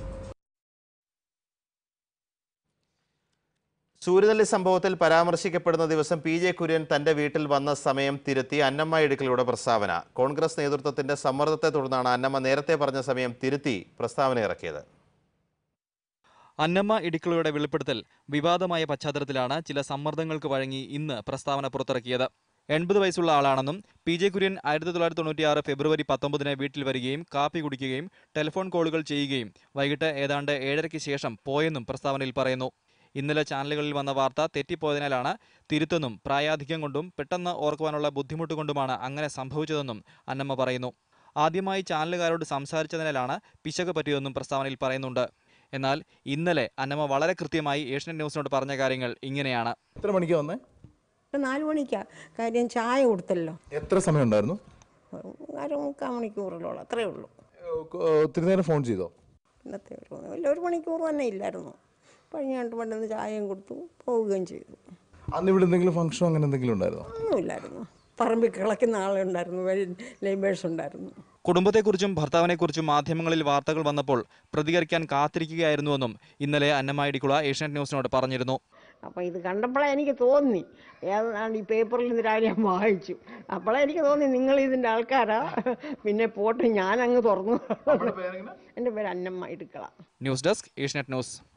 സൂര്യനെല്ലി സംഭവത്തിൽ പരാമർശിക്കപ്പെടുന്ന ദിവസം പി ജെ കുര്യൻ തന്റെ വീട്ടിൽ വന്ന സമയം തിരുത്തി അന്നമ്മ ഇടുക്കലിയുടെ പ്രസ്താവന കോൺഗ്രസ് നേതൃത്വത്തിന്റെ സമ്മർദ്ദത്തെ തുടർന്നാണ് അന്നമ്മ നേരത്തെ പറഞ്ഞ സമയം തിരുത്തി പ്രസ്താവന ഇറക്കിയത് അന്നമ്മ ഇടിക്കളുടെ വെളിപ്പെടുത്തൽ വിവാദമായ പശ്ചാത്തലത്തിലാണ് ചില സമ്മർദ്ദങ്ങൾക്ക് വഴങ്ങി ഇന്ന് പ്രസ്താവന പുറത്തിറക്കിയത് എൺപത് വയസ്സുള്ള ആളാണെന്നും പി ജെ കുര്യൻ ആയിരത്തി തൊള്ളായിരത്തി തൊണ്ണൂറ്റിയാറ് ഫെബ്രുവരി പത്തൊമ്പതിന് വീട്ടിൽ വരികയും കാപ്പി കുടിക്കുകയും ടെലിഫോൺ കോളുകൾ ചെയ്യുകയും വൈകിട്ട് ഏതാണ്ട് ഏഴരയ്ക്ക് ശേഷം പോയെന്നും പ്രസ്താവനയിൽ പറയുന്നു ഇന്നലെ ചാനലുകളിൽ വന്ന വാർത്ത തെറ്റിപ്പോയതിനാലാണ് തിരുത്തെന്നും പ്രായാധിക്യം കൊണ്ടും പെട്ടെന്ന് ഓർക്കുവാനുള്ള ബുദ്ധിമുട്ട് കൊണ്ടുമാണ് അങ്ങനെ സംഭവിച്ചതെന്നും അന്നമ്മ പറയുന്നു ആദ്യമായി ചാനലുകാരോട് സംസാരിച്ചതിനാലാണ് പിശക് പറ്റിയതെന്നും പ്രസ്താവനയിൽ പറയുന്നുണ്ട് എന്നാൽ ഇന്നലെ അന്നമ്മ വളരെ കൃത്യമായി ഏഷ്യനെറ്റ് ന്യൂസിനോട് പറഞ്ഞ കാര്യങ്ങൾ ഇങ്ങനെയാണ് എത്ര മണിക്കാണ് വന്നേ ഇപ്പം നാല് മണിക്കാ കാര്യം ചായ കൊടുത്തല്ലോ എത്ര സമയം ഉണ്ടായിരുന്നു അര മുക്കാൽ മണിക്കൂറിലോളം അത്രേ ഉള്ളൂ ഒത്തിരി നേരം ഫോൺ ചെയ്തോ ഇന്നത്തെ ഒരു ഇല്ല ഒരു മണിക്കൂർ തന്നെ ഇല്ലായിരുന്നു പഴിഞ്ഞാണ്ട് പെട്ടെന്ന് ചായയും കൊടുത്തു പോവുകയും ചെയ്തു അന്ന് ഇവിടെ എന്തെങ്കിലും ഫംഗ്ഷനോ അങ്ങനെ എന്തെങ്കിലും ഉണ്ടായിരുന്നോ ഒന്നുമില്ലായിരുന്നു പറമ്പിൽ കിളയ്ക്കുന്ന ആളുണ്ടായിരുന്നു ലേബേഴ്സ് ഉണ്ടായിരുന്നു കുടുംബത്തെക്കുറിച്ചും ഭർത്താവിനെക്കുറിച്ചും മാധ്യമങ്ങളിൽ വാർത്തകൾ വന്നപ്പോൾ പ്രതികരിക്കാൻ കാത്തിരിക്കുകയായിരുന്നുവെന്നും ഇന്നലെ അന്നമ്മ ഇടിക്കുള ഏഷ്യനെറ്റ് ന്യൂസിനോട് പറഞ്ഞിരുന്നു അപ്പോൾ ഇത് കണ്ടപ്പോഴേ എനിക്ക് തോന്നി ഏതാണ് ഈ പേപ്പറിൽ നിന്ന് രാവിലെ ഞാൻ വായിച്ചു അപ്പോഴേ എനിക്ക് തോന്നി നിങ്ങൾ ഇതിൻ്റെ ആൾക്കാരാ പിന്നെ പോട്ടെ ഞാൻ അങ്ങ് തുറന്നു എൻ്റെ പേര് Annamma Idukkula news desk Asianet news